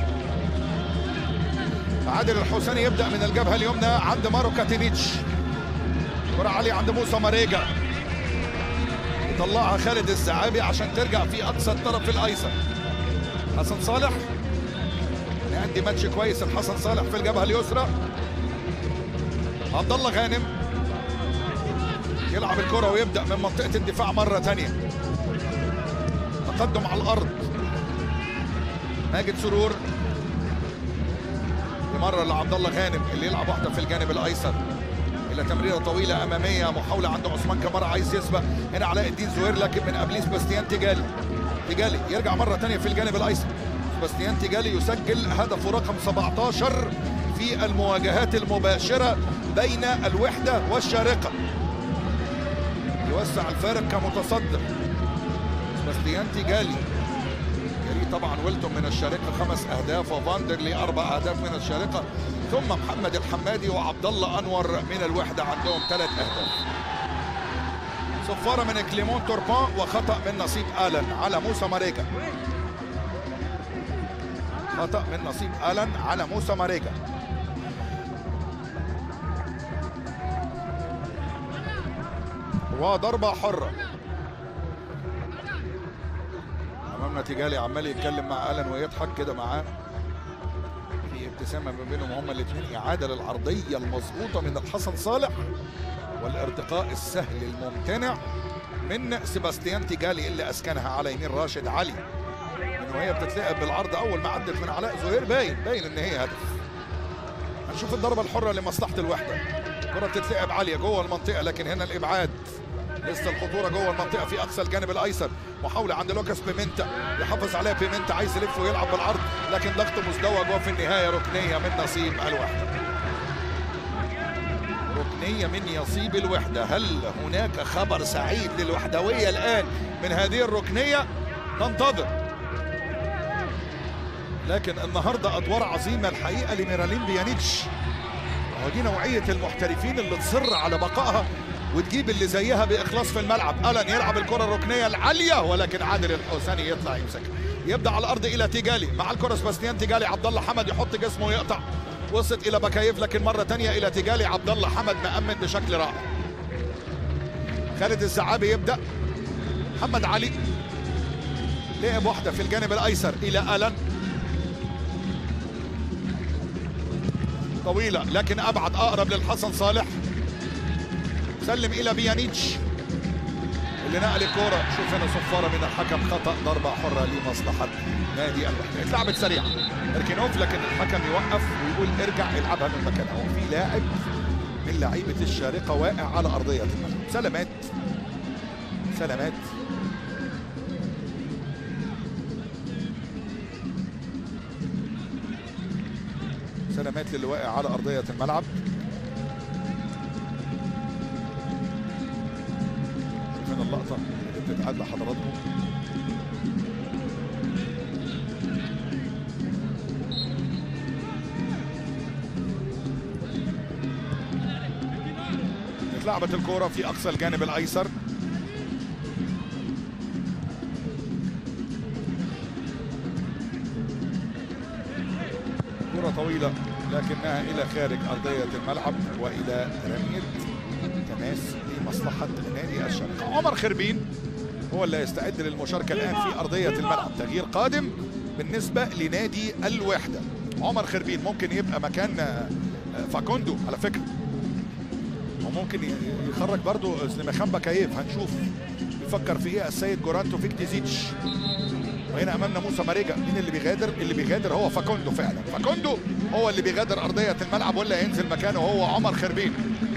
عادل الحسيني يبدا من الجبهه اليمنى عند مارو كاتينيتش كره عاليه عند موسى ماريجا يطلعها خالد الزعابي عشان ترجع في اقصى الطرف الايسر حسن صالح عندي ماتش كويس الحسن صالح في الجبهه اليسرى عبد الله غانم يلعب الكره ويبدا من منطقه الدفاع مره ثانيه تقدم على الارض ماجد سرور مرة لعبد الله غانم اللي يلعب واحدة في الجانب الأيسر إلى تمريرة طويلة أمامية محاولة عند عثمان كمارة عايز يسبق هنا علاء الدين زهير لكن من قبليه سباستيان تيجالي تيجالي يرجع مرة ثانية في الجانب الأيسر سباستيان تيجالي يسجل هدفه رقم 17 في المواجهات المباشرة بين الوحدة والشارقة يوسع الفارق كمتصدر سباستيان تيجالي طبعا ويلتون من الشارقه خمس اهداف وفاندرلي اربع اهداف من الشارقه ثم محمد الحمادي وعبد الله انور من الوحده عندهم ثلاث اهداف صفاره من كليمون توربان وخطا من نصيب الن على موسى ماريجا خطا من نصيب الن على موسى ماريجا وضربه حره امامنا تيجالي عمال يتكلم مع الن ويضحك كده معاه في ابتسامه ما بينهم هما الاثنين اعاده للعرضيه المظبوطه من الحسن صالح والارتقاء السهل الممتنع من سيباستيان تيجالي اللي اسكنها على يمين راشد علي من وهي بتتلعب بالعرض اول ما عدت من علاء زهير باين باين ان هي هدف هنشوف الضربه الحره لمصلحه الوحده كره بتتلعب عاليه جوه المنطقه لكن هنا الابعاد لسه الخطوره جوه المنطقه في اقصى الجانب الايسر محاوله عند لوكاس بيمنتا يحافظ عليها بيمنتا عايز يلف ويلعب بالعرض لكن ضغط مزدوج وفي النهايه ركنيه من نصيب الوحده ركنيه من يصيب الوحده هل هناك خبر سعيد للوحدويه الان من هذه الركنيه ننتظر لكن النهارده ادوار عظيمه الحقيقه لميرالين بيانيتش ودي نوعيه المحترفين اللي تصر على بقائها وتجيب اللي زيها باخلاص في الملعب الن يلعب الكره الركنيه العاليه ولكن عادل الحسيني يطلع يمسكها يبدا على الارض الى تيجالي مع الكره سباستيان تيجالي عبد الله حمد يحط جسمه ويقطع وصلت الى بكايف لكن مره ثانيه الى تيجالي عبد الله حمد مأمن بشكل رائع خالد الزعابي يبدا محمد علي لعب واحده في الجانب الايسر الى الن طويله لكن ابعد اقرب للحسن صالح سلم الى بيانيتش اللي نقل الكوره شوف هنا صفاره من الحكم خطا ضربه حره لمصلحه نادي الوحده اتلعبت سريعه اركينوف لكن الحكم يوقف ويقول ارجع العبها من مكانها هو في لاعب من لعيبه الشارقه واقع على ارضيه الملعب سلامات سلامات سلامات للي واقع على ارضيه الملعب شوفين اللقطه اللي بتتعاد لحضراتكم اتلعبت الكرة في أقصى الجانب الأيسر كرة طويلة لكنها إلى خارج أرضية الملعب وإلى رمية تماس لمصلحة نادي الشرق عمر خربين هو اللي يستعد للمشاركة الآن في أرضية الملعب تغيير قادم بالنسبة لنادي الوحدة عمر خربين ممكن يبقى مكان فاكوندو على فكرة وممكن يخرج برضو سليمخان بكايف هنشوف يفكر في ايه السيد جورانتو فيكتيزيتش وهنا امامنا موسى ماريجا مين اللي بيغادر اللي بيغادر هو فاكوندو فعلا فاكوندو هو اللي بيغادر ارضيه الملعب ولا ينزل مكانه هو عمر خربين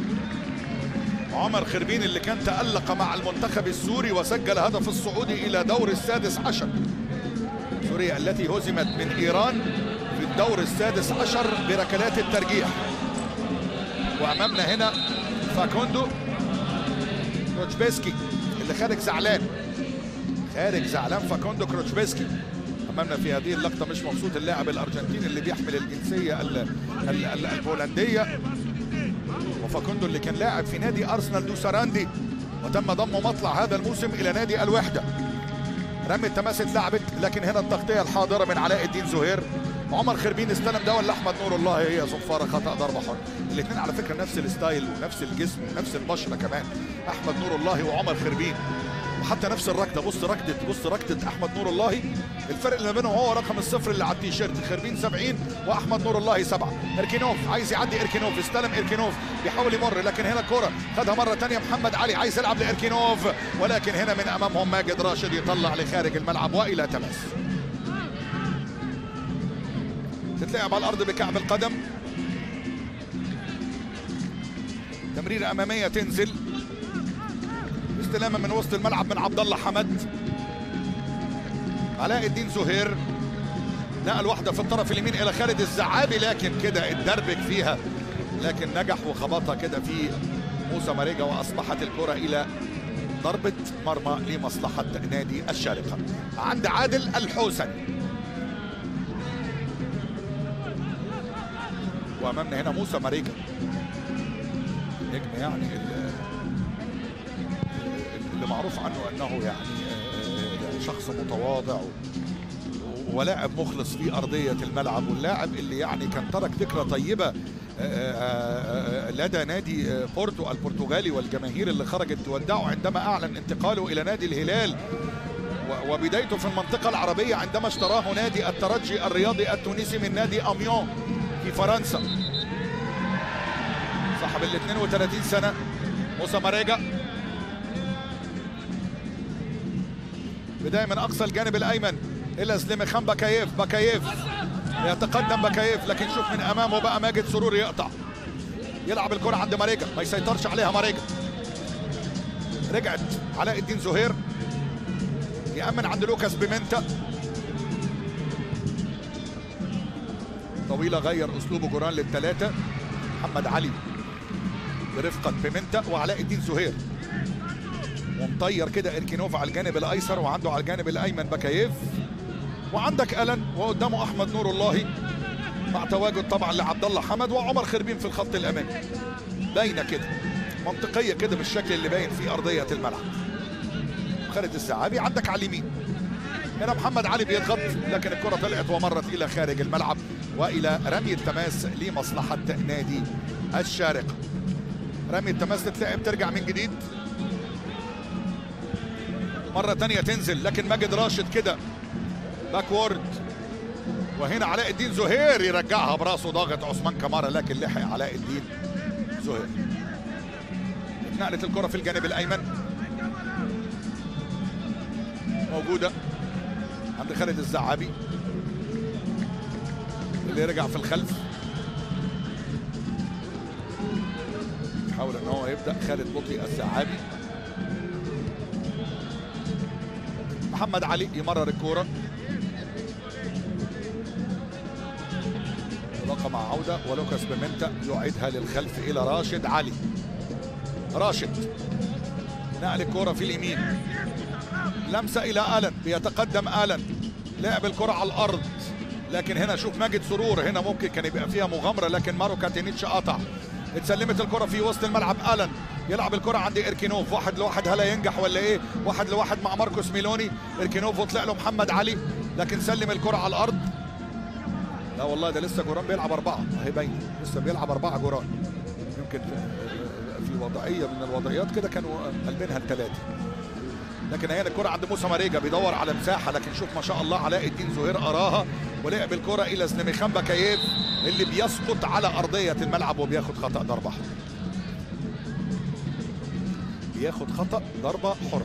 عمر خربين اللي كان تألق مع المنتخب السوري وسجل هدف الصعود إلى دور السادس عشر سوريا التي هزمت من إيران في الدور السادس عشر بركلات الترجيح وأمامنا هنا فاكوندو كروتشبيسكي اللي خارج زعلان خارج زعلان فاكوندو كروتشبيسكي امامنا في هذه اللقطه مش مبسوط اللاعب الارجنتيني اللي بيحمل الجنسيه ال ال ال البولنديه وفاكوندو اللي كان لاعب في نادي ارسنال دو ساراندي وتم ضمه مطلع هذا الموسم الى نادي الوحده رمي التماس اتلعبت لكن هنا التغطيه الحاضره من علاء الدين زهير عمر خربين استلم ده ولا احمد نور الله هي صفاره خطا ضربه حره الاثنين على فكره نفس الستايل ونفس الجسم ونفس البشره كمان احمد نور الله وعمر خربين وحتى نفس الركضه بص ركضه بص ركضه احمد نور الله الفرق اللي ما بينهم هو رقم الصفر اللي على التيشيرت خربين 70 واحمد نور الله 7 اركينوف عايز يعدي اركينوف استلم اركينوف بيحاول يمر لكن هنا الكره خدها مره ثانيه محمد علي عايز يلعب لاركينوف ولكن هنا من امامهم ماجد راشد يطلع لخارج الملعب والى تماس تتلعب على الارض بكعب القدم تمريره اماميه تنزل استلامه من وسط الملعب من عبد الله حمد علاء الدين زهير نقل واحده في الطرف اليمين الى خالد الزعابي لكن كده اتدربك فيها لكن نجح وخبطها كده في موسى ماريجا واصبحت الكره الى ضربه مرمى لمصلحه نادي الشارقه عند عادل الحوسني وامامنا هنا موسى ماريجا نجم يعني اللي معروف عنه انه يعني شخص متواضع ولاعب مخلص في ارضيه الملعب واللاعب اللي يعني كان ترك ذكرى طيبه لدى نادي بورتو البرتغالي والجماهير اللي خرجت تودعه عندما اعلن انتقاله الى نادي الهلال وبدايته في المنطقه العربيه عندما اشتراه نادي الترجي الرياضي التونسي من نادي اميون في فرنسا صاحب ال 32 سنه موسى ماريجا بدايه من اقصى الجانب الايمن الى سليمخان بكايف بكايف يتقدم بكايف لكن شوف من امامه بقى ماجد سرور يقطع يلعب الكره عند ماريجا ما يسيطرش عليها ماريجا رجعت علاء الدين زهير يامن عند لوكاس بيمنتا طويله غير اسلوبه جوران للثلاثه محمد علي برفقه بيمنتا وعلاء الدين زهير ومطير كده اركينوف على الجانب الايسر وعنده على الجانب الايمن بكايف وعندك الن وقدامه احمد نور الله مع تواجد طبعا لعبد الله حمد وعمر خربين في الخط الامامي باينه كده منطقيه كده بالشكل اللي باين في ارضيه الملعب خالد السعابي عندك على اليمين هنا محمد علي بيضغط لكن الكره طلعت ومرت الى خارج الملعب والى رمي التماس لمصلحه نادي الشارقه رمي التماس تتلعب ترجع من جديد مرة تانية تنزل لكن ماجد راشد كده باكورد وهنا علاء الدين زهير يرجعها براسه ضاغط عثمان كمارة لكن لحق علاء الدين زهير اتنقلت الكرة في الجانب الأيمن موجودة عند خالد الزعابي اللي رجع في الخلف يحاول ان هو يبدا خالد لطفي السعابي محمد علي يمرر الكوره انطلاقه مع عوده ولوكاس بيمنتا يعيدها للخلف الى راشد علي راشد نقل الكرة في اليمين لمسة إلى ألن بيتقدم ألن لعب الكرة على الأرض لكن هنا شوف ماجد سرور هنا ممكن كان يبقى فيها مغامرة لكن مارو كاتينيتش قطع اتسلمت الكرة في وسط الملعب ألن يلعب الكرة عند إركينوف واحد لواحد هلا ينجح ولا إيه واحد لواحد مع ماركوس ميلوني إركينوف وطلع له محمد علي لكن سلم الكرة على الأرض لا والله ده لسه جوران بيلعب أربعة أهي باينة لسه بيلعب أربعة جوران يمكن في وضعية من الوضعيات كده كانوا قلبينها الثلاثة لكن هي الكرة عند موسى ماريجا بيدور على مساحة لكن شوف ما شاء الله علاء الدين زهير أراها ولعب الكرة إلى سليميخان بكايف اللي بيسقط على أرضية الملعب وبياخد خطأ ضربة حرة بياخد خطأ ضربة حرة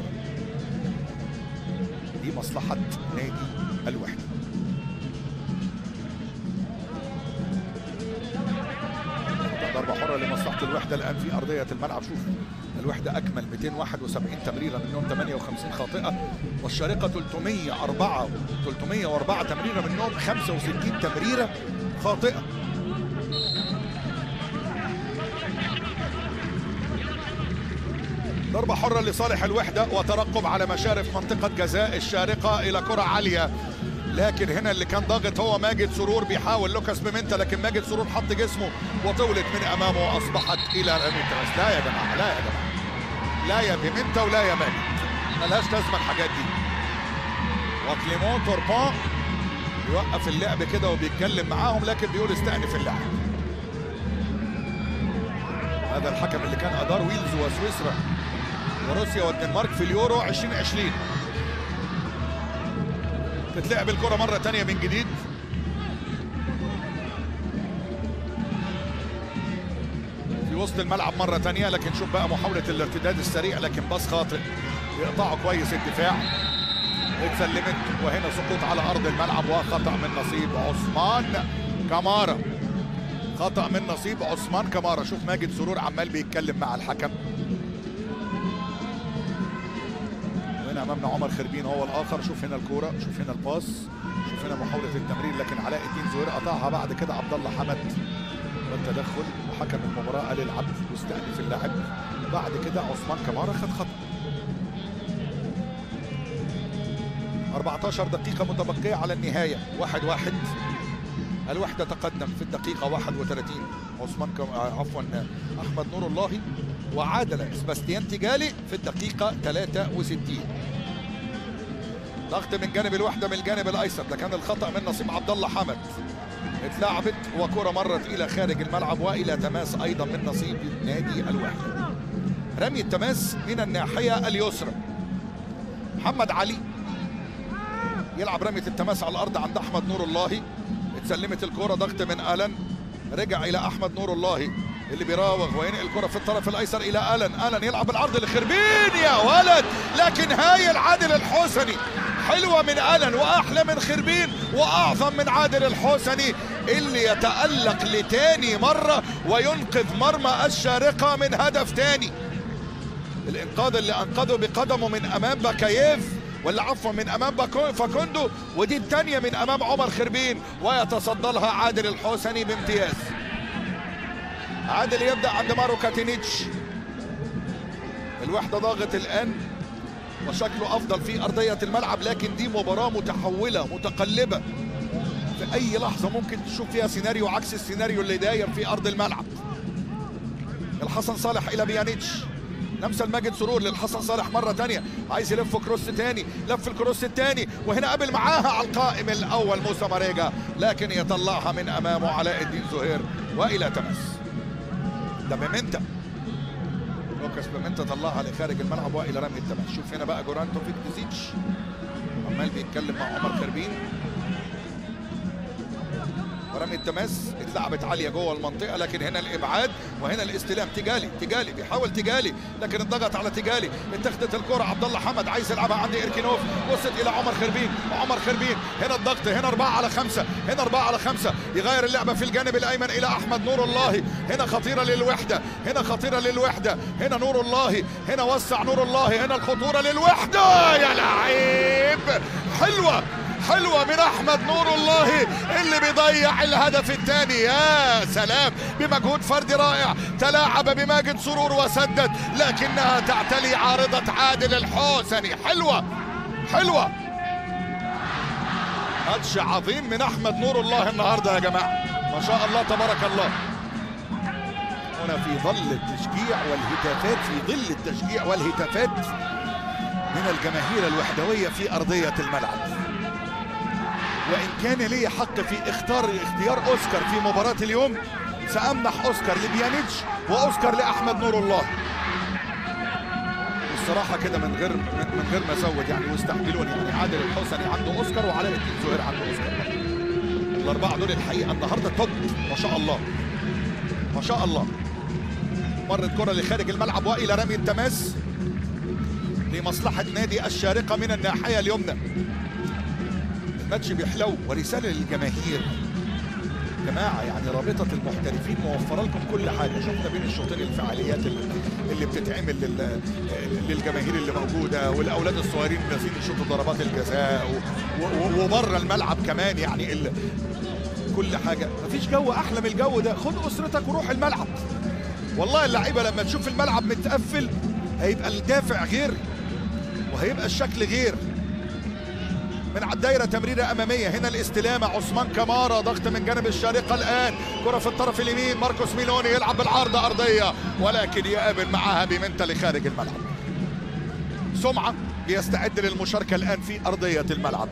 دي مصلحة نادي الوحدة ضربة حرة لمصلحة الوحدة الآن في أرضية الملعب شوف الوحدة أكمل 271 تمريرة منهم 58 خاطئة والشارقة 304 304 تمريرة منهم 65 تمريرة خاطئة ضربة حرة لصالح الوحدة وترقب على مشارف منطقة جزاء الشارقة إلى كرة عالية لكن هنا اللي كان ضاغط هو ماجد سرور بيحاول لوكاس بيمنتا لكن ماجد سرور حط جسمه وطولت من امامه واصبحت الى رميتا لا يا جماعه لا يا جماعه لا يا بيمنتا ولا يا ماجد ملهاش لازمه الحاجات دي وكليمون توربان يوقف اللعب كده وبيتكلم معاهم لكن بيقول استأنف اللعب هذا الحكم اللي كان ادار ويلز وسويسرا وروسيا والدنمارك في اليورو 2020 تتلعب الكرة مرة تانية من جديد في وسط الملعب مرة تانية لكن شوف بقى محاولة الارتداد السريع لكن باص خاطئ يقطعه كويس الدفاع اتسلمت وهنا سقوط على أرض الملعب وخطأ من نصيب عثمان كمارة خطأ من نصيب عثمان كمارة شوف ماجد سرور عمال بيتكلم مع الحكم هنا امامنا عمر خربين هو الاخر شوف هنا الكوره شوف هنا الباص شوف هنا محاوله التمرير لكن علاء الدين زهير قطعها بعد كده عبد الله حمد والتدخل وحكم المباراه قال العب واستأنف اللاعب بعد كده عثمان كمارة خد خطأ 14 دقيقة متبقية على النهاية واحد واحد الوحدة تقدم في الدقيقة 31 عثمان كم... عفوا أحمد نور الله وعادل سباستيان تيجالي في الدقيقة 63 ضغط من جانب الوحدة من الجانب الأيسر ده كان الخطأ من نصيب عبد الله حمد اتلعبت وكرة مرت إلى خارج الملعب وإلى تماس أيضا من نصيب نادي الوحدة رمي التماس من الناحية اليسرى محمد علي يلعب رمية التماس على الأرض عند أحمد نور الله اتسلمت الكرة ضغط من ألن رجع إلى أحمد نور الله اللي بيراوغ وينقل الكرة في الطرف الأيسر إلى ألن ألن يلعب العرض لخربين يا ولد لكن هايل عادل الحسني حلوة من ألن وأحلى من خربين وأعظم من عادل الحسني اللي يتألق لتاني مرة وينقذ مرمى الشارقة من هدف تاني الإنقاذ اللي أنقذه بقدمه من أمام باكاييف ولا عفوا من امام فاكوندو ودي الثانيه من امام عمر خربين ويتصدى لها عادل الحسني بامتياز عادل يبدا عند مارو كاتينيتش الوحده ضاغط الان وشكله افضل في ارضيه الملعب لكن دي مباراه متحوله متقلبه في اي لحظه ممكن تشوف فيها سيناريو عكس السيناريو اللي داير في ارض الملعب الحسن صالح الى بيانيتش لمسه الماجد سرور للحسن صالح مره تانية عايز يلف كروس تاني لف الكروس التاني وهنا قبل معاها على القائم الاول موسى ماريجا لكن يطلعها من امامه علاء الدين زهير والى تمس ده بيمنتا لوكاس بيمنتا طلعها لخارج الملعب والى رمي التماس شوف هنا بقى جوران توفيق ديزيتش عمال بيتكلم مع عمر خربين رمي التماس اتلعبت عاليه جوه المنطقه لكن هنا الابعاد وهنا الاستلام تجالي تجالي بيحاول تجالي لكن انضغط على تجالي اتخذت الكره عبد الله حمد عايز يلعبها عند ايركينوف وصلت الى عمر خربين وعمر خربين هنا الضغط هنا أربعة على خمسة هنا أربعة على خمسة يغير اللعبة في الجانب الأيمن إلى أحمد نور الله هنا خطيرة للوحدة هنا خطيرة للوحدة هنا نور الله هنا وسع نور الله هنا الخطورة للوحدة يا لعيب حلوة حلوة من أحمد نور الله اللي بيضيع الهدف الثاني يا سلام بمجهود فردي رائع تلاعب بماجد سرور وسدد لكنها تعتلي عارضة عادل الحوسني حلوة حلوة ماتش عظيم من أحمد نور الله النهاردة يا جماعة ما شاء الله تبارك الله هنا في ظل التشجيع والهتافات في ظل التشجيع والهتافات من الجماهير الوحدوية في أرضية الملعب وإن كان لي حق في اختار اختيار أوسكار في مباراة اليوم سأمنح أوسكار لبيانيتش وأوسكار لأحمد نور الله الصراحة كده من غير من غير ما أزود يعني واستحملوني يعني عادل الحسني عنده أوسكار وعلاء الدين زهير عنده أوسكار الأربعة دول الحقيقة النهاردة توب ما شاء الله ما شاء الله مرت كرة لخارج الملعب وإلى رمي التماس لمصلحة نادي الشارقة من الناحية اليمنى الماتش بيحلو ورسالة للجماهير جماعة يعني رابطة المحترفين موفرة لكم كل حاجة شفنا بين الشوطين الفعاليات اللي بتتعمل للجماهير اللي موجودة والأولاد الصغيرين نازلين يشوطوا ضربات الجزاء وبره الملعب كمان يعني ال... كل حاجة مفيش جو أحلى من الجو ده خد أسرتك وروح الملعب والله اللعيبة لما تشوف الملعب متقفل هيبقى الدافع غير وهيبقى الشكل غير من على الدايره تمريره اماميه هنا الاستلامه عثمان كمارا ضغط من جانب الشارقه الان كره في الطرف اليمين ماركوس ميلوني يلعب بالعارضه ارضيه ولكن يقابل معاها بمنتا لخارج الملعب سمعه بيستعد للمشاركه الان في ارضيه الملعب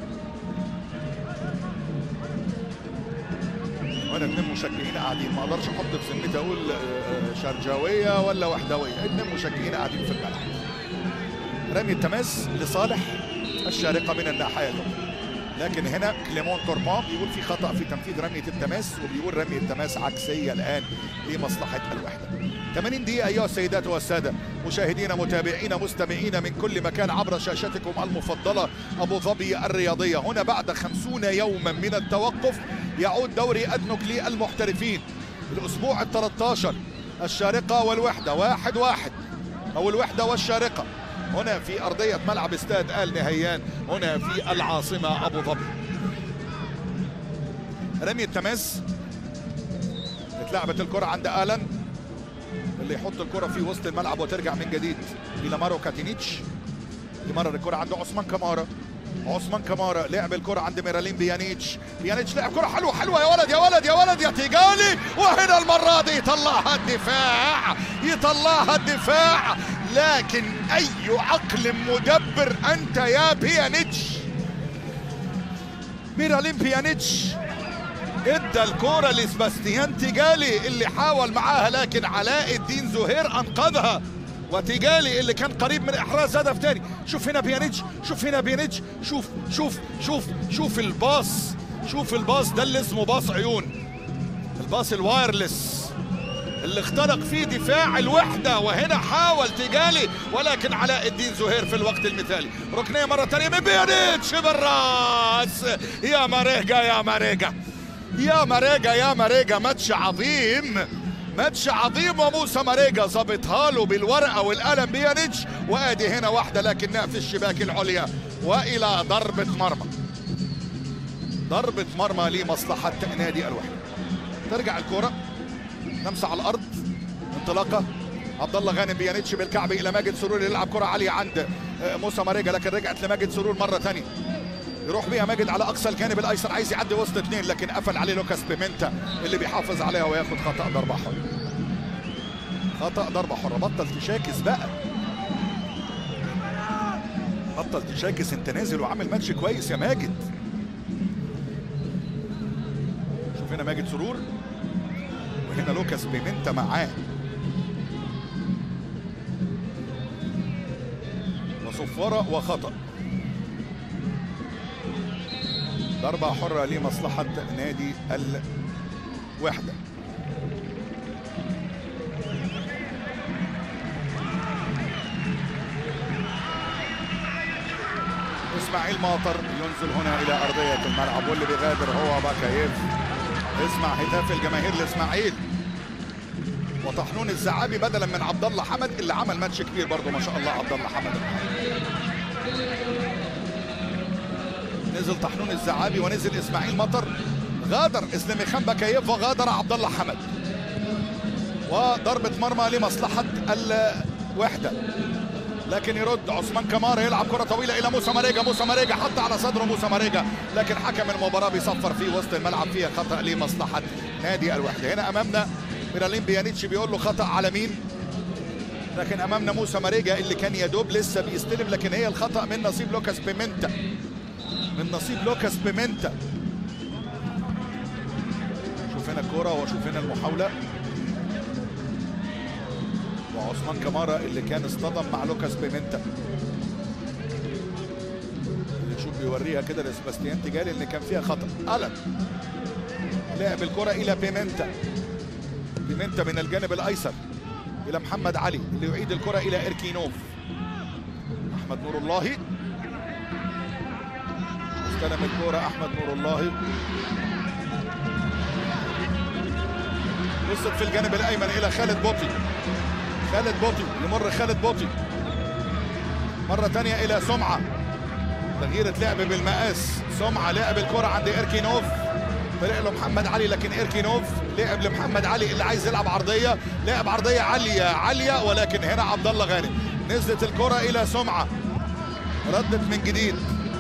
وانا اتنين مشجعين قاعدين ما اقدرش احط في ذمتي اقول شرجاويه ولا وحدويه اتنين مشجعين قاعدين في الملعب رمي التماس لصالح الشارقه من الناحيه اليمنى لكن هنا كليمون توربان بيقول في خطا في تنفيذ رميه التماس وبيقول رميه التماس عكسيه الان لمصلحه الوحده 80 دقيقه ايها السيدات والساده مشاهدينا متابعين مستمعين من كل مكان عبر شاشتكم المفضله ابو ظبي الرياضيه هنا بعد 50 يوما من التوقف يعود دوري ادنوك للمحترفين الاسبوع ال 13 الشارقه والوحده واحد واحد او الوحده والشارقه هنا في أرضية ملعب استاد آل نهيان هنا في العاصمة أبو ظبي رمي التماس اتلعبت الكرة عند آلان اللي يحط الكرة في وسط الملعب وترجع من جديد إلى مارو كاتينيتش يمرر الكرة عند عثمان كمارا عثمان كمارا لعب الكرة عند ميرالين بيانيتش بيانيتش لعب كرة حلوة حلوة يا ولد يا ولد يا ولد يا تيجالي وهنا المرة دي يطلعها الدفاع يطلعها الدفاع لكن أي عقل مدبر أنت يا بيانيتش ميرالين بيانيتش ادى الكرة لسباستيان تيجالي اللي حاول معاها لكن علاء الدين زهير انقذها وتيجالي اللي كان قريب من احراز هدف تاني شوف هنا بيانيتش شوف هنا بيانيتش شوف شوف شوف شوف الباص شوف الباص ده اللي اسمه باص عيون الباص الوايرلس اللي اخترق فيه دفاع الوحده وهنا حاول تيجالي ولكن علاء الدين زهير في الوقت المثالي ركنيه مره ثانيه من بيانيتش بالراس يا ماريجا يا ماريجا يا ماريجا يا ماريجا ماتش عظيم ماتش عظيم وموسى ماريجا ظبطها له بالورقه والقلم بيانيتش وادي هنا واحده لكنها في الشباك العليا والى ضربه مرمى ضربه مرمى لمصلحه نادي الوحده ترجع الكره لمسه على الارض انطلاقه عبد الله غانم بيانيتش بالكعب الى ماجد سرور يلعب كره عاليه عند موسى ماريجا لكن رجعت لماجد سرور مره ثانيه يروح بيها ماجد على اقصى الجانب الايسر عايز يعدي وسط اثنين لكن قفل عليه لوكاس بيمنتا اللي بيحافظ عليها وياخد خطا ضربه حره خطا ضربه حره بطل تشاكس بقى بطل تشاكس انت نازل وعامل ماتش كويس يا ماجد شوف هنا ماجد سرور وهنا لوكاس بيمنتا معاه وصفاره وخطأ ضربة حرة لمصلحة نادي وحده اسماعيل ماطر ينزل هنا الى ارضيه الملعب واللي بيغادر هو باكايف اسمع هتاف الجماهير لاسماعيل وطحنون الزعابي بدلا من عبد الله حمد اللي عمل ماتش كبير برضه ما شاء الله عبد الله حمد نزل طحنون الزعابي ونزل اسماعيل مطر غادر اسلامي خان باكايف وغادر عبد الله حمد وضربه مرمى لمصلحه الوحده لكن يرد عثمان كمار يلعب كره طويله الى موسى ماريجا موسى ماريجا حط على صدره موسى ماريجا لكن حكم المباراه بيصفر في وسط الملعب فيها خطا لمصلحه نادي الوحده هنا امامنا ميرالين بيانيتش بيقول له خطا على مين لكن امامنا موسى ماريجا اللي كان يدوب لسه بيستلم لكن هي الخطا من نصيب لوكاس بيمنتا من نصيب لوكاس بيمنتا شوف هنا الكوره وشوف هنا المحاوله وعثمان كمارا اللي كان اصطدم مع لوكاس بيمنتا اللي شوف بيوريها كده لسباستيان تجاري ان كان فيها خطا الن لعب الكره الى بيمنتا بيمنتا من الجانب الايسر الى محمد علي اللي يعيد الكره الى ايركينوف احمد نور الله استلم الكره احمد نور الله وصلت في الجانب الايمن الى خالد بوطي خالد بوطي يمر خالد بوطي مرة تانية إلى سمعة تغييرة لعب بالمقاس سمعة لعب الكرة عند إيركينوف طلع له محمد علي لكن إيركينوف لعب لمحمد علي اللي عايز يلعب عرضية لعب عرضية عالية عالية ولكن هنا عبد الله غانم نزلت الكرة إلى سمعة ردت من جديد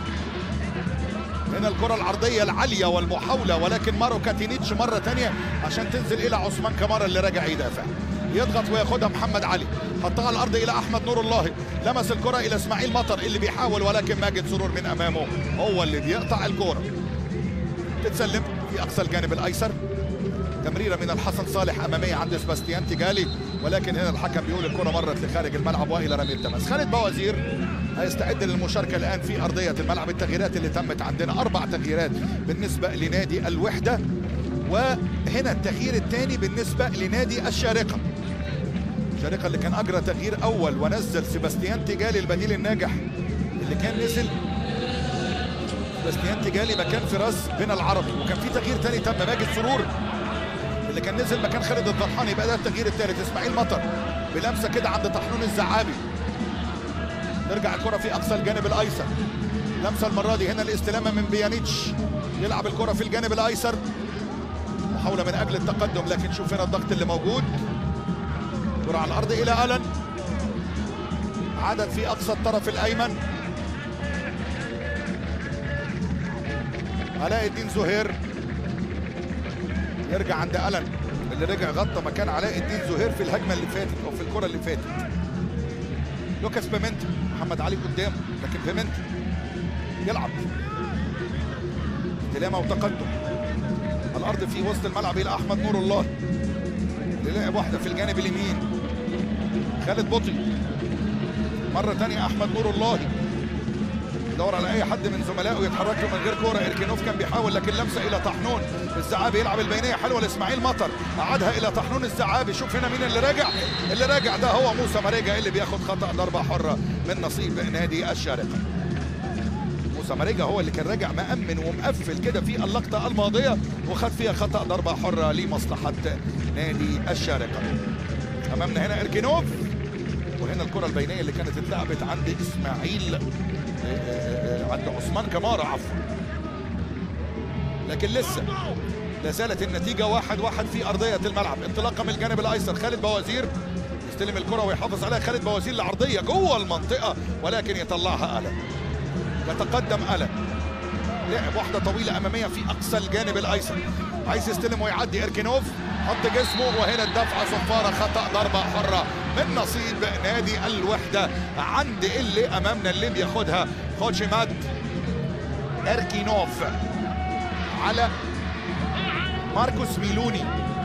هنا الكرة العرضية العالية والمحاولة ولكن مارو كاتينيتش مرة تانية عشان تنزل إلى عثمان كمارا اللي راجع يدافع يضغط وياخدها محمد علي حطها على الارض الى احمد نور الله لمس الكره الى اسماعيل مطر اللي بيحاول ولكن ماجد سرور من امامه هو اللي بيقطع الكره تتسلم في اقصى الجانب الايسر تمريره من الحسن صالح اماميه عند سباستيان تيجالي ولكن هنا الحكم بيقول الكره مرت لخارج الملعب والى رمي التماس خالد بوازير هيستعد للمشاركه الان في ارضيه الملعب التغييرات اللي تمت عندنا اربع تغييرات بالنسبه لنادي الوحده وهنا التغيير الثاني بالنسبه لنادي الشارقه الشارقه اللي كان اجرى تغيير اول ونزل سيباستيان تيجالي البديل الناجح اللي كان نزل سيباستيان تيجالي مكان فراس بن العربي وكان في تغيير ثاني تم ماجد سرور اللي كان نزل مكان خالد الضرحاني يبقى ده التغيير الثالث اسماعيل مطر بلمسه كده عند طحنون الزعابي ترجع الكره في اقصى الجانب الايسر لمسه المره دي هنا الاستلامه من بيانيتش يلعب الكره في الجانب الايسر محاوله من اجل التقدم لكن شوف هنا الضغط اللي موجود كرة على الأرض إلى ألن عدد في أقصى الطرف الأيمن علاء الدين زهير يرجع عند ألن اللي رجع غطى مكان علاء الدين زهير في الهجمة اللي فاتت أو في الكرة اللي فاتت لوكاس بيمنتا محمد علي قدامه لكن بيمنتا يلعب استلامة وتقدم الأرض في وسط الملعب إلى أحمد نور الله اللي لعب واحدة في الجانب اليمين خالد بطي مرة تانية أحمد نور الله يدور على أي حد من زملائه يتحرك له من غير كورة إركينوف كان بيحاول لكن لمسة إلى طحنون الزعابي يلعب البينية حلوة لإسماعيل مطر أعادها إلى طحنون الزعابي شوف هنا مين اللي راجع اللي راجع ده هو موسى ماريجا اللي بياخد خطأ ضربة حرة من نصيب نادي الشارقة موسى ماريجا هو اللي كان راجع مأمن ومقفل كده في اللقطة الماضية وخد فيها خطأ ضربة حرة لمصلحة نادي الشارقة أمامنا هنا إركينوف وهنا الكرة البينية اللي كانت اتلعبت عند إسماعيل عند عثمان كمارة عفوا لكن لسه لا زالت النتيجة واحد واحد في أرضية الملعب انطلاقة من الجانب الأيسر خالد بوازير يستلم الكرة ويحافظ عليها خالد بوازير لعرضية جوه المنطقة ولكن يطلعها ألم يتقدم ألم لعب واحدة طويلة أمامية في أقصى الجانب الأيسر عايز يستلم ويعدي إركينوف حط جسمه وهنا الدفعة صفارة خطأ ضربة حرة من نصيب نادي الوحدة عند اللي أمامنا اللي بياخدها خوتشيمات إركينوف على ماركوس ميلوني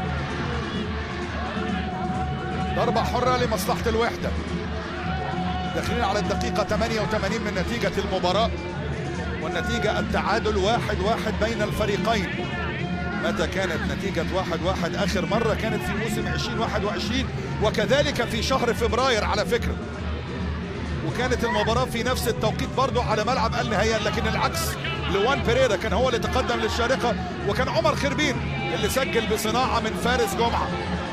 ضربة حرة لمصلحة الوحدة داخلين على الدقيقة 88 من نتيجة المباراة والنتيجة التعادل واحد واحد بين الفريقين متى كانت نتيجة واحد واحد آخر مرة كانت في موسم 2021 وكذلك في شهر فبراير على فكرة وكانت المباراة في نفس التوقيت برضه على ملعب النهائيان لكن العكس لوان بيريرا كان هو اللي تقدم للشارقة وكان عمر خربين اللي سجل بصناعة من فارس جمعة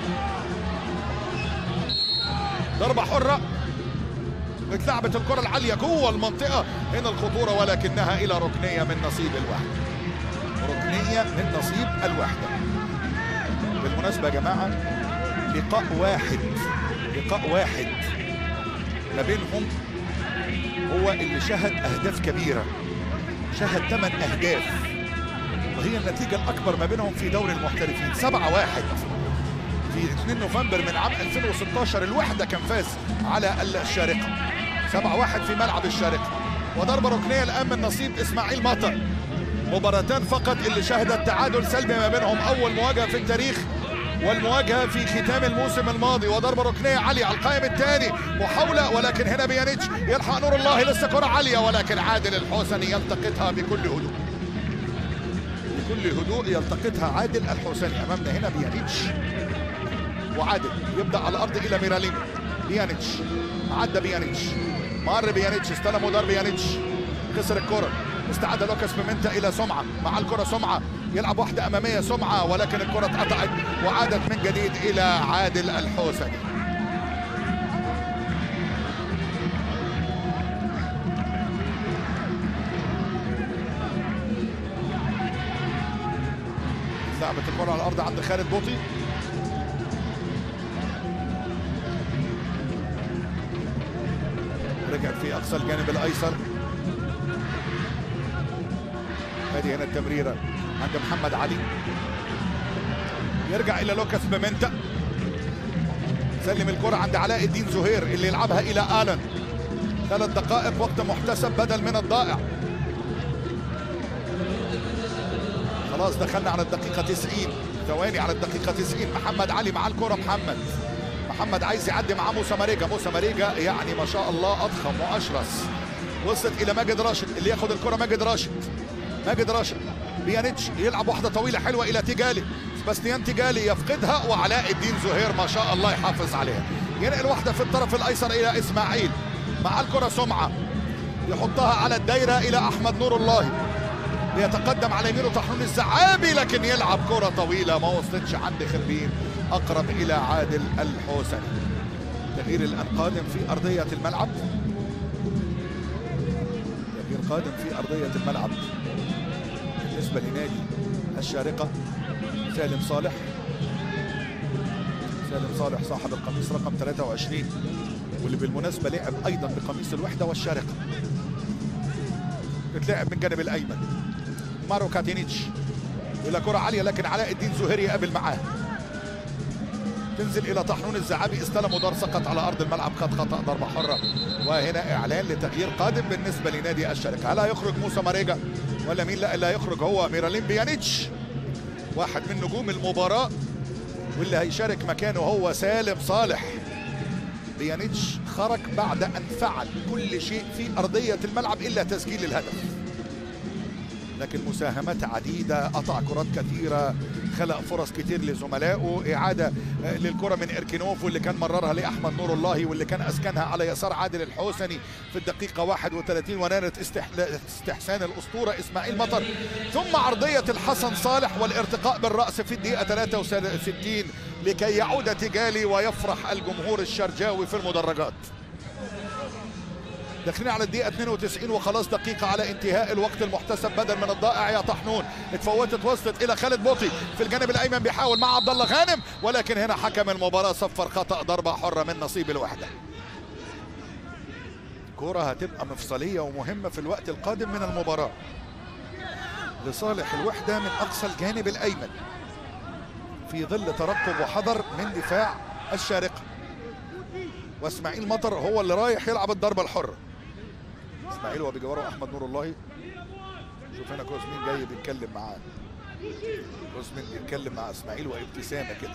ضربة حرة اتلعبت الكرة العالية جوه المنطقة هنا الخطورة ولكنها إلى ركنية من نصيب الوحدة ركنية من نصيب الوحدة بالمناسبة يا جماعة لقاء واحد لقاء واحد ما بينهم هو اللي شهد أهداف كبيرة شهد ثمان أهداف وهي النتيجة الأكبر ما بينهم في دوري المحترفين سبعة واحد في 2 نوفمبر من عام 2016 الوحدة كان فاز على الشارقة سبعة واحد في ملعب الشارقة وضربة ركنية الآن من نصيب إسماعيل مطر مباراتان فقط اللي شهدت تعادل سلبي ما بينهم أول مواجهة في التاريخ والمواجهة في ختام الموسم الماضي وضربة ركنية عالية على القائم الثاني محاولة ولكن هنا بيانيتش يلحق نور الله لسه كرة عالية ولكن عادل الحسني يلتقطها بكل هدوء بكل هدوء يلتقطها عادل الحسني أمامنا هنا بيانيتش وعادل يبدأ على الأرض إلى ميرالين بيانيتش عدى بيانيتش مر بيانيتش استلم ودار بيانيتش خسر الكرة استعاد لوكاس بيمنتا الى سمعه مع الكره سمعه يلعب واحده اماميه سمعه ولكن الكره اتقطعت وعادت من جديد الى عادل الحوسني لعبت الكره على الارض عند خالد بوطي رجعت في اقصى الجانب الايسر ادي هنا التمريره عند محمد علي يرجع الى لوكاس بيمنتا سلم الكرة عند علاء الدين زهير اللي يلعبها الى الن ثلاث دقائق وقت محتسب بدل من الضائع خلاص دخلنا على الدقيقة 90 ثواني على الدقيقة 90 محمد علي مع الكرة محمد محمد عايز يعدي مع موسى ماريجا موسى ماريجا يعني ما شاء الله اضخم واشرس وصلت الى ماجد راشد اللي ياخد الكرة ماجد راشد ماجد راشد بيانيتش يلعب واحده طويله حلوه الى تيجالي سباستيان تيجالي يفقدها وعلاء الدين زهير ما شاء الله يحافظ عليها ينقل واحده في الطرف الايسر الى اسماعيل مع الكره سمعه يحطها على الدايره الى احمد نور الله ليتقدم على يمينه طحنون الزعابي لكن يلعب كره طويله ما وصلتش عند خربين اقرب الى عادل الحوسني تغيير الان قادم في ارضيه الملعب تغيير قادم في ارضيه الملعب بالنسبة لنادي الشارقة سالم صالح سالم صالح صاحب القميص رقم 23 واللي بالمناسبة لعب أيضا بقميص الوحدة والشارقة بتلعب من الجانب الأيمن مارو كاتينيتش إلى كرة عالية لكن علاء الدين زهير يقابل معاه تنزل الى طحنون الزعابي استلم ودار سقط على ارض الملعب خد خطا ضربه حره وهنا اعلان لتغيير قادم بالنسبه لنادي الشارقه هل هيخرج موسى ماريجا ولا مين لا اللي هيخرج هو ميرالين بيانيتش واحد من نجوم المباراة واللي هيشارك مكانه هو سالم صالح بيانيتش خرج بعد أن فعل كل شيء في أرضية الملعب إلا تسجيل الهدف لكن مساهمات عديدة قطع كرات كثيرة خلق فرص كتير لزملائه إعادة للكرة من إركينوف واللي كان مررها لأحمد نور الله واللي كان أسكنها على يسار عادل الحوسني في الدقيقة 31 ونالت استحسان الأسطورة إسماعيل مطر ثم عرضية الحسن صالح والارتقاء بالرأس في الدقيقة 63 لكي يعود تجالي ويفرح الجمهور الشرجاوي في المدرجات داخلين على الدقيقة 92 وخلاص دقيقة على انتهاء الوقت المحتسب بدل من الضائع يا طحنون اتفوتت وصلت إلى خالد بوطي في الجانب الأيمن بيحاول مع عبد الله غانم ولكن هنا حكم المباراة صفر خطأ ضربة حرة من نصيب الوحدة. كرة هتبقى مفصلية ومهمة في الوقت القادم من المباراة. لصالح الوحدة من أقصى الجانب الأيمن. في ظل ترقب وحذر من دفاع الشارقة. واسماعيل مطر هو اللي رايح يلعب الضربة الحرة. اسماعيل وبجواره احمد نور الله شوف هنا كوزمين جاي بيتكلم معاه كوزمين بيتكلم مع اسماعيل وابتسامه كده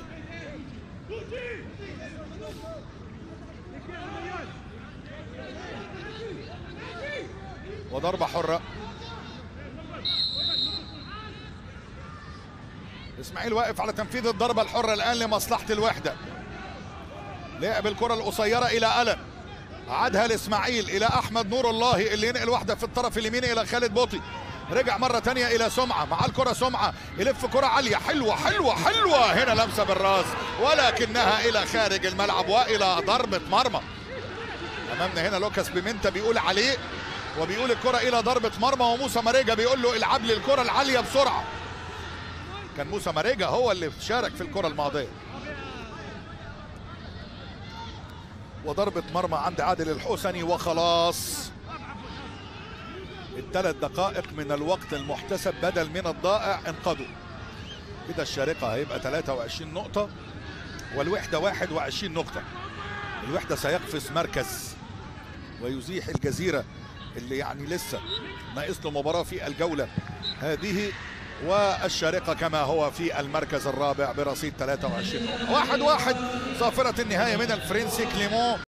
وضربه حره اسماعيل واقف على تنفيذ الضربة الحرة الآن لمصلحة الوحدة لعب الكرة القصيرة إلى ألن عادها لإسماعيل إلى أحمد نور الله اللي ينقل واحدة في الطرف اليمين إلى خالد بوطي رجع مرة تانية إلى سمعة مع الكرة سمعة يلف كرة عالية حلوة حلوة حلوة هنا لمسة بالراس ولكنها إلى خارج الملعب وإلى ضربة مرمى أمامنا هنا لوكاس بيمنتا بيقول عليه وبيقول الكرة إلى ضربة مرمى وموسى ماريجا بيقول له العب لي الكرة العالية بسرعة كان موسى ماريجا هو اللي شارك في الكرة الماضية وضربة مرمى عند عادل الحسني وخلاص الثلاث دقائق من الوقت المحتسب بدل من الضائع انقضوا كده الشارقة هيبقى 23 نقطة والوحدة 21 نقطة الوحدة سيقفز مركز ويزيح الجزيرة اللي يعني لسه ناقص له مباراة في الجولة هذه والشارقة كما هو في المركز الرابع برصيد 23 نقطة واحد واحد صافرة النهاية من الفرنسي كليمون